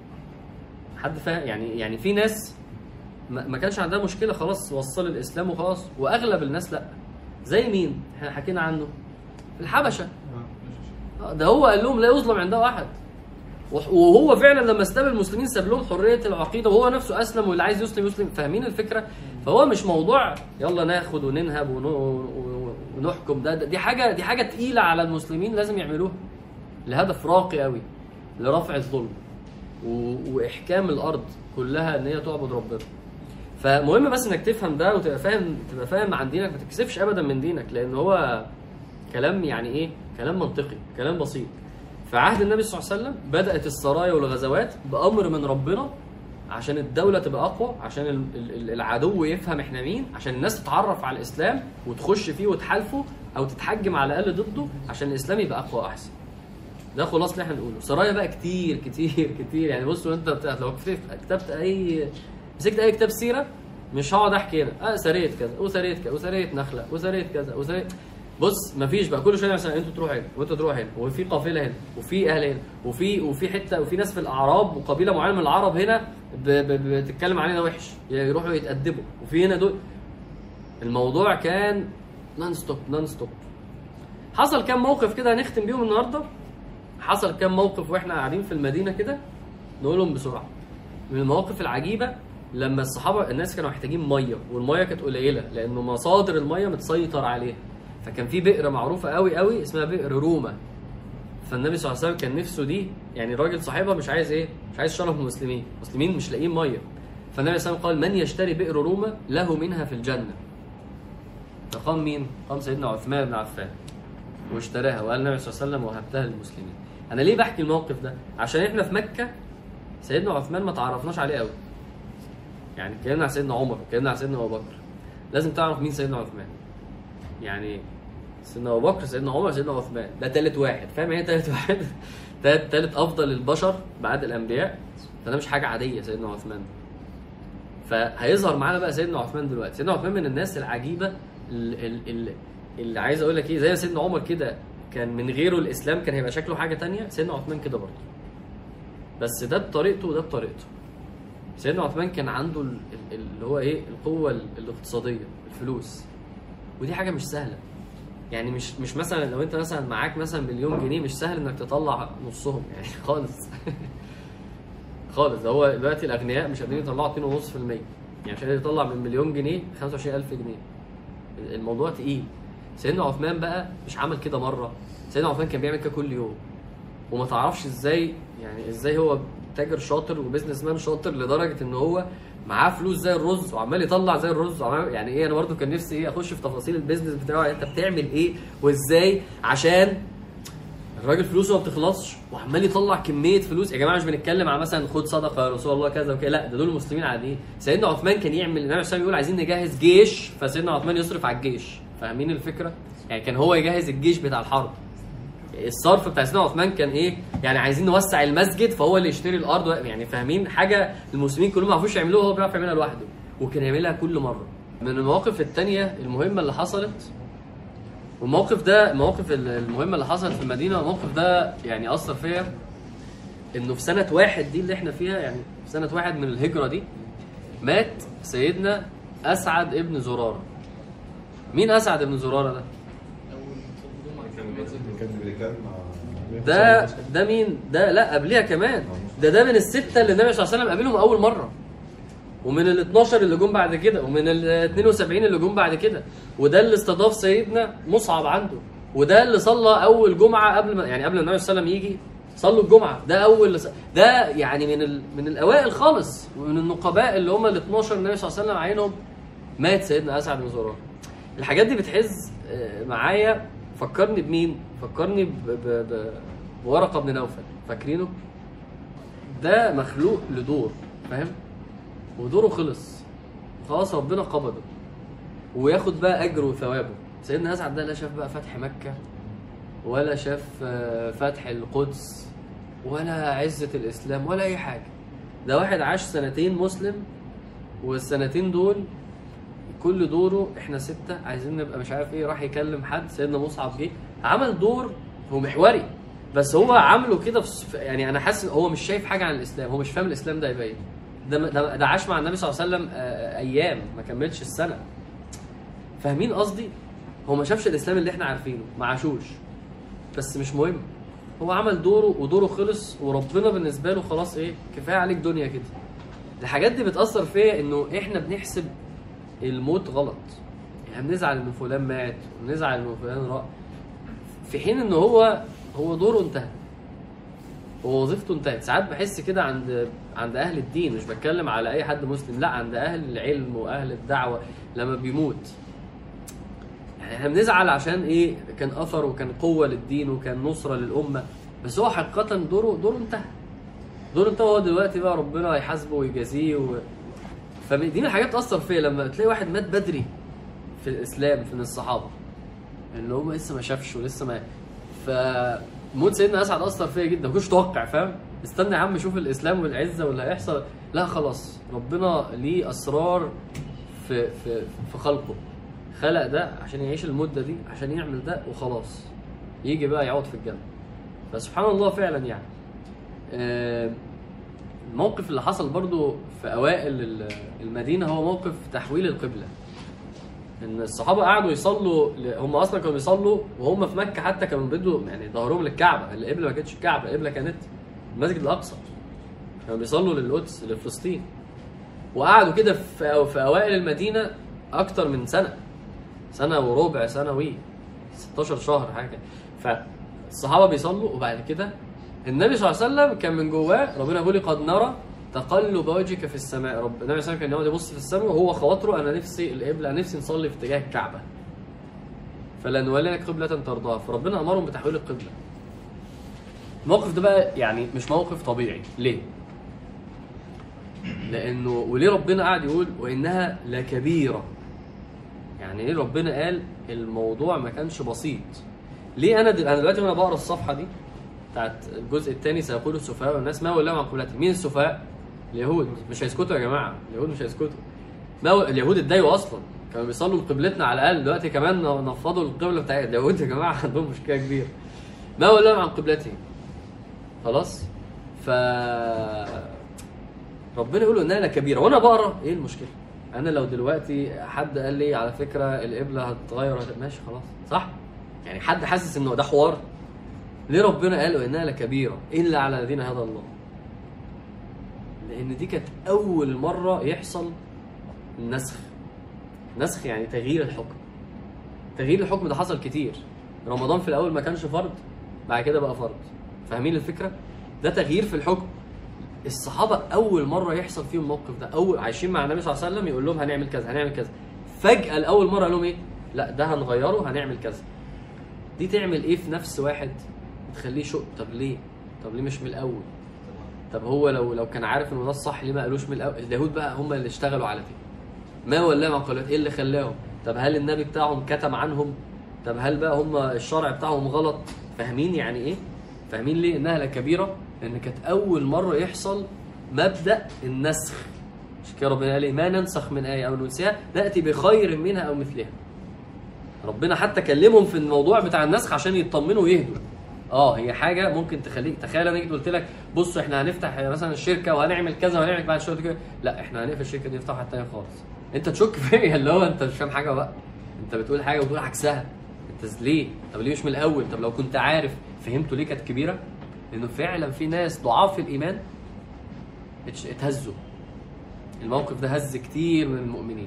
Speaker 1: حد فاهم يعني يعني في ناس ما ما كانش عندها مشكله خلاص وصل الاسلام وخلاص واغلب الناس لا زي مين احنا حكينا عنه الحبشه آه، ده هو قال لهم لا يظلم عنده احد وح- وهو فعلا لما استقبل المسلمين ساب لهم حريه العقيده وهو نفسه اسلم واللي عايز يسلم يسلم فاهمين الفكره فهو مش موضوع يلا ناخد وننهب ون- و- ونحكم ده, ده دي حاجه دي حاجه تقيله على المسلمين لازم يعملوها لهدف راقي قوي لرفع الظلم و- واحكام الارض كلها ان هي تعبد ربنا فمهم بس انك تفهم ده وتبقى فاهم تبقى فاهم عن دينك ما تكسفش ابدا من دينك لان هو كلام يعني ايه كلام منطقي كلام بسيط في عهد النبي صلى الله عليه وسلم بدات السرايا والغزوات بامر من ربنا عشان الدولة تبقى أقوى عشان ال- ال- العدو يفهم إحنا مين عشان الناس تتعرف على الإسلام وتخش فيه وتحالفه أو تتحجم على الأقل ضده عشان الإسلام يبقى أقوى وأحسن ده خلاص اللي احنا نقوله سرايا بقى كتير كتير كتير يعني بصوا انت بت- لو كتبت كتبت اي مسكت اي كتاب سيره مش هقعد احكي هنا اه سريه كذا وسريه كذا وسريه نخله وسريه كذا وسريه بص مفيش بقى كل شويه مثلا انتوا تروحوا هنا وانتوا تروحوا هنا وفي قافله هنا وفي اهل هنا وفي وفي حته وفي ناس في الاعراب وقبيله معينه من العرب هنا ب- ب- بتتكلم علينا وحش يروحوا يتأدبوا وفي هنا دول الموضوع كان نون ستوب نون ستوب حصل كام موقف كده هنختم بيهم النهارده حصل كام موقف واحنا قاعدين في المدينه كده نقولهم بسرعه من المواقف العجيبه لما الصحابه الناس كانوا محتاجين ميه والميه كانت قليله لانه مصادر الميه متسيطر عليها فكان في بئر معروفه قوي قوي اسمها بئر روما فالنبي صلى الله عليه وسلم كان نفسه دي يعني راجل صاحبها مش عايز ايه مش عايز شرف المسلمين المسلمين مش لاقيين ميه فالنبي صلى الله عليه وسلم قال من يشتري بئر روما له منها في الجنه فقام مين قام سيدنا عثمان بن عفان واشتراها وقال النبي صلى الله عليه وسلم وهبتها للمسلمين انا ليه بحكي الموقف ده عشان احنا في مكه سيدنا عثمان ما تعرفناش عليه قوي يعني اتكلمنا عن سيدنا عمر اتكلمنا عن سيدنا ابو بكر لازم تعرف مين سيدنا عثمان يعني سيدنا ابو بكر سيدنا عمر سيدنا عثمان ده تالت واحد فاهم ايه تالت واحد تالت, تالت افضل البشر بعد الانبياء فده مش حاجه عاديه سيدنا عثمان فهيظهر معانا بقى سيدنا عثمان دلوقتي سيدنا عثمان من الناس العجيبه
Speaker 4: ال- ال- ال- اللي عايز اقول لك ايه زي سيدنا عمر كده كان من غيره الاسلام كان هيبقى شكله حاجه تانية سيدنا عثمان كده برضه بس ده بطريقته وده بطريقته سيدنا عثمان كان عنده ال- ال- اللي هو ايه القوه ال- الاقتصاديه الفلوس ودي حاجه مش سهله يعني مش مش مثلا لو انت مثلا معاك مثلا مليون جنيه مش سهل انك تطلع نصهم يعني خالص خالص ده هو دلوقتي الاغنياء مش قادرين يطلعوا 2.5% يعني مش قادر يطلع من مليون جنيه 25000 جنيه الموضوع تقيل سيدنا عثمان بقى مش عمل كده مره سيدنا عثمان كان بيعمل كده كل يوم وما تعرفش ازاي يعني ازاي هو تاجر شاطر وبزنس مان شاطر لدرجه ان هو معاه فلوس زي الرز وعمال يطلع زي الرز وعمال يعني ايه انا برضو كان نفسي ايه اخش في تفاصيل البيزنس بتاعه انت بتعمل ايه وازاي عشان الراجل فلوسه ما بتخلصش وعمال يطلع كميه فلوس يا جماعه مش بنتكلم على مثلا خد صدقه يا رسول الله كذا وكذا لا ده دول المسلمين عاديين سيدنا عثمان كان يعمل النبي عليه الصلاه يقول عايزين نجهز جيش فسيدنا عثمان يصرف على الجيش فاهمين الفكره يعني كان هو يجهز الجيش بتاع الحرب الصرف بتاع سيدنا عثمان كان ايه يعني عايزين نوسع المسجد فهو اللي يشتري الارض و- يعني فاهمين حاجه المسلمين كلهم ما يعرفوش يعملوها هو بيعرف يعملها لوحده وكان يعملها كل مره من المواقف التانية المهمه اللي حصلت والموقف ده المواقف ال- المهمه اللي حصلت في المدينه الموقف ده يعني اثر فيا انه في سنه واحد دي اللي احنا فيها يعني في سنه واحد من الهجره دي مات سيدنا اسعد ابن زراره مين اسعد ابن زراره ده؟
Speaker 5: كان امريكان مع
Speaker 4: ده ده مين؟ ده لا قبليها كمان ده ده من الستة اللي النبي صلى الله عليه وسلم قابلهم أول مرة ومن ال 12 اللي جم بعد كده ومن ال 72 اللي جم بعد كده وده اللي استضاف سيدنا مصعب عنده وده اللي صلى أول جمعة قبل ما يعني قبل النبي صلى الله عليه وسلم يجي صلوا الجمعة ده أول ده يعني من ال من الأوائل خالص ومن النقباء اللي هم ال 12 النبي صلى الله عليه وسلم عينهم مات سيدنا أسعد بن زرارة الحاجات دي بتحز آه، معايا فكرني بمين؟ فكرني ب- ب- ب- بورقه بن نوفل فاكرينه؟ ده مخلوق لدور فاهم؟ ودوره خلص خلاص ربنا قبضه وياخد بقى اجره وثوابه سيدنا اسعد ده لا شاف بقى فتح مكه ولا شاف آه، فتح القدس ولا عزه الاسلام ولا اي حاجه ده واحد عاش سنتين مسلم والسنتين دول كل دوره احنا ستة عايزين نبقى مش عارف ايه راح يكلم حد سيدنا مصعب جه عمل دور هو محوري بس هو عامله كده في يعني انا حاسس إن هو مش شايف حاجه عن الاسلام هو مش فاهم الاسلام ده يبقى ايه ده ده, ده عاش مع النبي صلى الله عليه وسلم آه، ايام ما كملش السنه فاهمين قصدي هو ما شافش الاسلام اللي احنا عارفينه ما عاشوش بس مش مهم هو عمل دوره ودوره خلص وربنا بالنسبه له خلاص ايه كفايه عليك دنيا كده الحاجات دي بتاثر فيا انه احنا بنحسب الموت غلط يعني بنزعل ان فلان مات ونزعل ان فلان راح في حين ان هو هو دوره انتهى هو وظيفته انتهت ساعات بحس كده عند عند اهل الدين مش بتكلم على اي حد مسلم لا عند اهل العلم واهل الدعوه لما بيموت يعني احنا بنزعل عشان ايه كان اثر وكان قوه للدين وكان نصره للامه بس هو حقيقه دوره دوره انتهى دوره انتهى هو دلوقتي بقى ربنا هيحاسبه ويجازيه و... فدي من الحاجات بتاثر فيا لما تلاقي واحد مات بدري في الاسلام من الصحابه اللي هم لسه ما شافش ولسه ما فموت سيدنا اسعد اثر فيا جدا ما كنتش متوقع فاهم استنى يا عم شوف الاسلام والعزه واللي هيحصل لا خلاص ربنا ليه اسرار في في في خلقه خلق ده عشان يعيش المده دي عشان يعمل ده وخلاص يجي بقى يقعد في الجنه فسبحان الله فعلا يعني آه، الموقف اللي حصل برضو في اوائل ال- المدينه هو موقف تحويل القبله ان الصحابه قعدوا يصلوا ل- هم اصلا كانوا بيصلوا وهم في مكه حتى كانوا بيدوا يعني ظهرهم للكعبه القبله ما كانتش الكعبه القبله كانت المسجد الاقصى كانوا بيصلوا للقدس لفلسطين وقعدوا كده في في اوائل المدينه اكتر من سنه سنه وربع سنه وي 16 شهر حاجه فالصحابه بيصلوا وبعد كده النبي صلى الله عليه وسلم كان من جواه ربنا بيقول لي قد نرى تقلب وجهك في السماء رب النبي صلى الله عليه وسلم كان يقعد يبص في السماء وهو خواطره انا نفسي القبله نفسي نصلي في اتجاه الكعبه فلنولينك قبلة ترضاها فربنا امرهم بتحويل القبله الموقف ده بقى يعني مش موقف طبيعي ليه؟ لانه وليه ربنا قاعد يقول وانها لكبيره يعني ايه ربنا قال الموضوع ما كانش بسيط ليه انا دل... انا دلوقتي وانا بقرا الصفحه دي بتاعت الجزء الثاني سيقول السفهاء والناس ما ولاهم عن قبلتهم مين السفهاء؟ اليهود مش هيسكتوا يا جماعه اليهود مش هيسكتوا ما هو اليهود اتضايقوا اصلا كانوا بيصلوا لقبلتنا على الاقل دلوقتي كمان نفضوا القبله بتاعت اليهود يا جماعه عندهم مشكله كبيره ما ولاهم عن قبلتهم خلاص ف ربنا يقول انها لكبيره وانا بقرا ايه المشكله انا لو دلوقتي حد قال لي على فكره القبله هتتغير وهت- ماشي خلاص صح يعني حد حاسس انه ده حوار ليه ربنا قال انها لكبيره الا على الذين هدى الله لان دي كانت اول مره يحصل النسخ نسخ يعني تغيير الحكم تغيير الحكم ده حصل كتير رمضان في الاول ما كانش فرض بعد كده بقى فرض فاهمين الفكره ده تغيير في الحكم الصحابه اول مره يحصل فيهم الموقف ده اول عايشين مع النبي صلى الله عليه وسلم يقول لهم هنعمل كذا هنعمل كذا فجاه لاول مره قال لهم ايه لا ده هنغيره هنعمل كذا دي تعمل ايه في نفس واحد تخليه شق طب ليه طب ليه مش من الاول طب هو لو لو كان عارف انه ده الصح ليه ما قالوش من الاول اليهود بقى هم اللي اشتغلوا على دي ما ولاهم عن قولات ايه اللي خلاهم طب هل النبي بتاعهم كتم عنهم طب هل بقى هم الشرع بتاعهم غلط فاهمين يعني ايه فاهمين ليه انها لكبيره لان كانت اول مره يحصل مبدا النسخ عشان كده ربنا قال ايه ما ننسخ من ايه او ننسيها ناتي بخير منها او مثلها ربنا حتى كلمهم في الموضوع بتاع النسخ عشان يطمنوا ويهدوا اه هي حاجه ممكن تخليك تخيل انا جيت قلت لك بص احنا هنفتح مثلا الشركه وهنعمل كذا وهنعمل بعد شويه كده لا احنا هنقفل الشركه دي نفتحها تاني خالص انت تشك فيا اللي هو انت مش فاهم حاجه بقى انت بتقول حاجه وبتقول عكسها انت ليه طب ليه مش من الاول طب لو كنت عارف فهمتوا ليه كانت كبيره لانه فعلا في ناس ضعاف في الايمان اتش- اتهزوا الموقف ده هز كتير من المؤمنين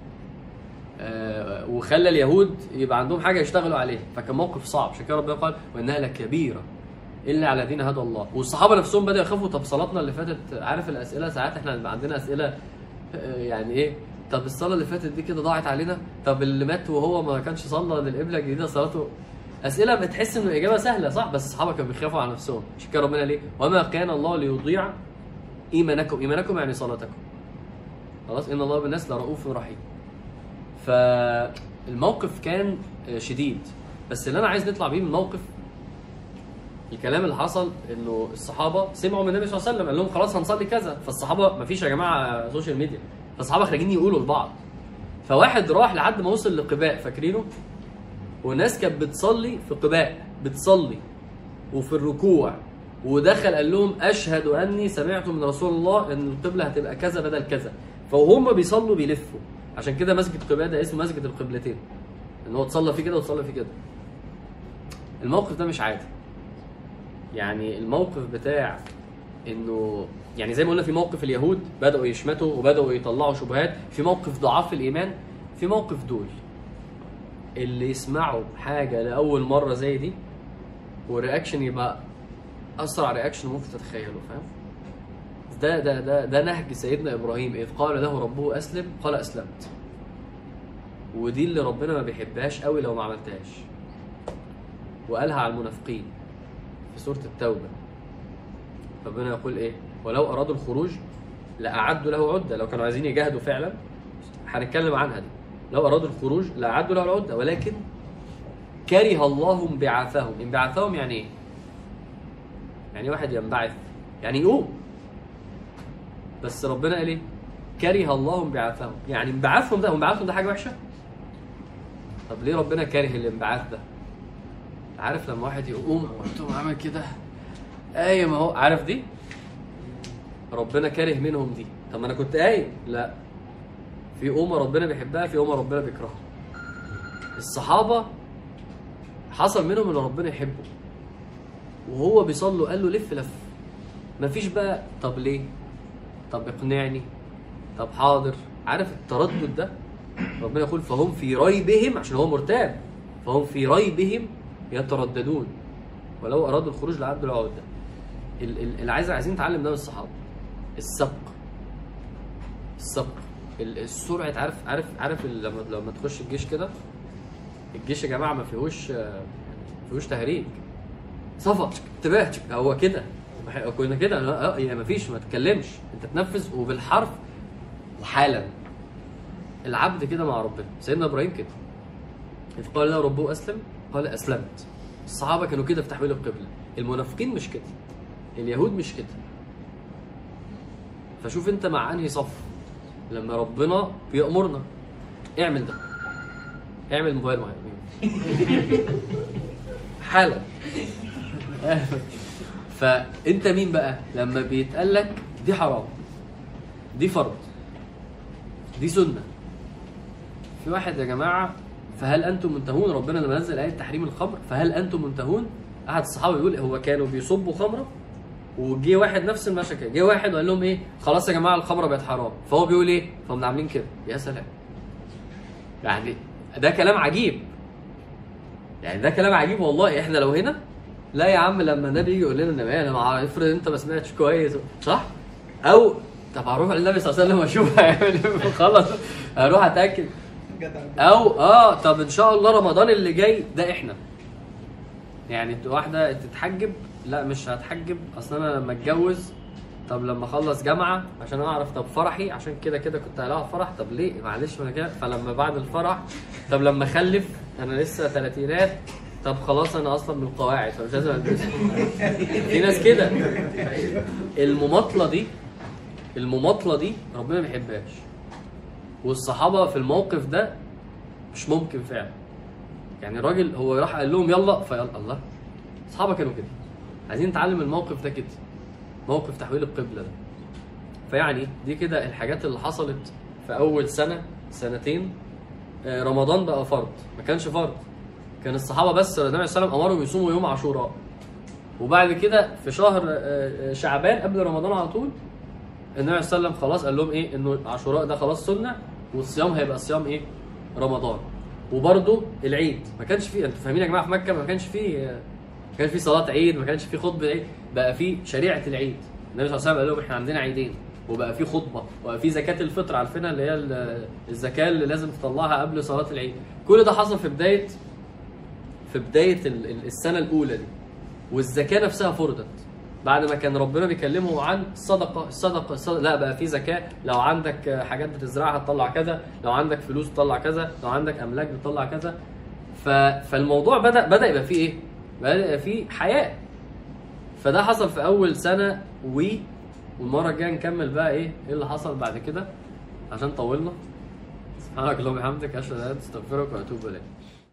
Speaker 4: آه، وخلى اليهود يبقى عندهم حاجه يشتغلوا عليها فكان موقف صعب عشان كده ربنا قال وانها لكبيره الا على دين هدى الله والصحابه نفسهم بداوا يخافوا طب صلاتنا اللي فاتت عارف الاسئله ساعات احنا بيبقى عندنا اسئله آه، يعني ايه طب الصلاه اللي فاتت دي كده ضاعت علينا طب اللي مات وهو ما كانش صلى للقبله الجديده صلاته اسئله بتحس انه الاجابه سهله صح بس الصحابه كانوا بيخافوا على نفسهم عشان كده ربنا ليه وما كان الله ليضيع ايمانكم ايمانكم يعني صلاتكم خلاص ان الله بالناس لرؤوف رحيم فالموقف كان شديد بس اللي انا عايز نطلع بيه من الموقف الكلام اللي حصل انه الصحابه سمعوا من النبي صلى الله عليه وسلم قال لهم خلاص هنصلي كذا فالصحابه ما فيش يا جماعه سوشيال ميديا فالصحابه خارجين يقولوا لبعض فواحد راح لحد ما وصل لقباء فاكرينه وناس كانت بتصلي في قباء بتصلي وفي الركوع ودخل قال لهم اشهد اني سمعت من رسول الله ان القبله هتبقى كذا بدل كذا فهم بيصلوا بيلفوا عشان كده مسجد قباء ده اسمه مسجد القبلتين ان هو تصلى فيه كده وتصلى فيه كده الموقف ده مش عادي يعني الموقف بتاع انه يعني زي ما قلنا في موقف اليهود بداوا يشمتوا وبداوا يطلعوا شبهات في موقف ضعاف الايمان في موقف دول اللي يسمعوا حاجه لاول مره زي دي والرياكشن يبقى اسرع رياكشن ممكن تتخيله فاهم ده ده ده ده نهج سيدنا ابراهيم اذ قال له ربه اسلم قال اسلمت ودي اللي ربنا ما بيحبهاش قوي لو ما عملتهاش وقالها على المنافقين في سوره التوبه ربنا يقول ايه ولو ارادوا الخروج لاعدوا له عده لو كانوا عايزين يجاهدوا فعلا هنتكلم عنها دي لو ارادوا الخروج لاعدوا له العده ولكن كره الله انبعاثهم انبعاثهم يعني ايه يعني واحد ينبعث يعني يقوم بس ربنا قال ايه كره الله انبعاثهم يعني انبعاثهم ده انبعاثهم ده حاجه وحشه طب ليه ربنا كاره الانبعاث ده عارف لما واحد يقوم وانتم عامل كده قايم اهو عارف دي ربنا كاره منهم دي طب ما انا كنت قايم لا في قومه ربنا بيحبها في قومه ربنا بيكرهها الصحابه حصل منهم اللي ربنا يحبه وهو بيصلي قال له لف لف مفيش بقى طب ليه طب اقنعني طب حاضر عارف التردد ده ربنا يقول فهم في ريبهم عشان هو مرتاب فهم في ريبهم يترددون ولو ارادوا الخروج لعدوا العوده ال- ال- اللي عايز عايزين نتعلم ده من الصحابه السبق السبق ال- السرعه عارف عارف عارف ال- لما لما تخش الجيش كده الجيش يا جماعه ما فيهوش آه، ما فيهوش تهريج صفا انتباه هو كده كنا كده اه يعني ما فيش ما تتكلمش انت تنفذ وبالحرف وحالا العبد كده مع ربنا سيدنا ابراهيم كده اذ قال له ربه اسلم قال اسلمت الصحابه كانوا كده في تحويل القبله المنافقين مش كده اليهود مش كده فشوف انت مع انهي صف لما ربنا بيأمرنا اعمل ده اعمل موبايل معايا حالا فانت مين بقى لما بيتقال لك دي حرام دي فرض دي سنه في واحد يا جماعه فهل انتم منتهون ربنا لما نزل ايه تحريم الخمر فهل انتم منتهون احد الصحابه يقول هو كانوا بيصبوا خمره وجه واحد نفس المشهد كده جه واحد وقال لهم ايه خلاص يا جماعه الخمره بقت حرام فهو بيقول ايه فهم عاملين كده يا سلام يعني ده كلام عجيب يعني ده كلام عجيب والله احنا لو هنا لا يا عم لما النبي يجي يقول لنا النبي انا مع افرض انت ما سمعتش كويس صح او طب هروح للنبي صلى الله عليه وسلم واشوف هيعمل ايه خلاص هروح اتاكد او اه طب ان شاء الله رمضان اللي جاي ده احنا يعني ت- واحده تتحجب لا مش هتحجب اصل انا لما اتجوز طب لما اخلص جامعه عشان اعرف طب فرحي عشان كده كده كنت هلاقي فرح طب ليه معلش ما انا كده فلما بعد الفرح طب لما اخلف انا لسه تلاتينات طب خلاص انا اصلا من القواعد فمش لازم البس في ناس كده المماطله دي المماطله دي ربنا ما بيحبهاش والصحابه في الموقف ده مش ممكن فعلا يعني الراجل هو راح قال لهم يلا فيلا الله اصحابه كانوا كده عايزين نتعلم الموقف ده كده موقف تحويل القبله ده فيعني دي كده الحاجات اللي حصلت في اول سنه سنتين آه، رمضان بقى فرض ما كانش فرض كان الصحابه بس النبي صلى الله عليه وسلم امرهم يصوموا يوم عاشوراء وبعد كده في شهر آه، آه، شعبان قبل رمضان على طول النبي صلى الله عليه وسلم خلاص قال لهم ايه انه عاشوراء ده خلاص سنه والصيام هيبقى صيام ايه رمضان وبرده العيد ما كانش فيه انتوا فاهمين يا جماعه في مكه ما كانش فيه ما كانش فيه صلاه عيد ما كانش فيه خطبه عيد بقى فيه شريعه العيد النبي صلى الله عليه وسلم قال لهم احنا عندنا عيدين وبقى فيه خطبه وبقى فيه زكاه الفطر عارفينها اللي هي ال- الزكاه اللي لازم تطلعها قبل صلاه العيد كل ده حصل في بدايه في بدايه ال- ال- السنه الاولى دي والزكاه نفسها فرضت بعد ما كان ربنا بيكلمهم عن الصدقه الصدقه, الصدقة لا بقى في زكاه لو عندك حاجات بتزرعها تطلع كذا لو عندك فلوس تطلع كذا لو عندك املاك بتطلع كذا ف... فالموضوع بدا بدا يبقى فيه ايه بدا يبقى فيه حياه فده حصل في اول سنه و والمره الجايه نكمل بقى ايه ايه اللي حصل بعد كده عشان طولنا سبحانك اللهم وبحمدك اشهد ان لا اله الا انت استغفرك واتوب اليك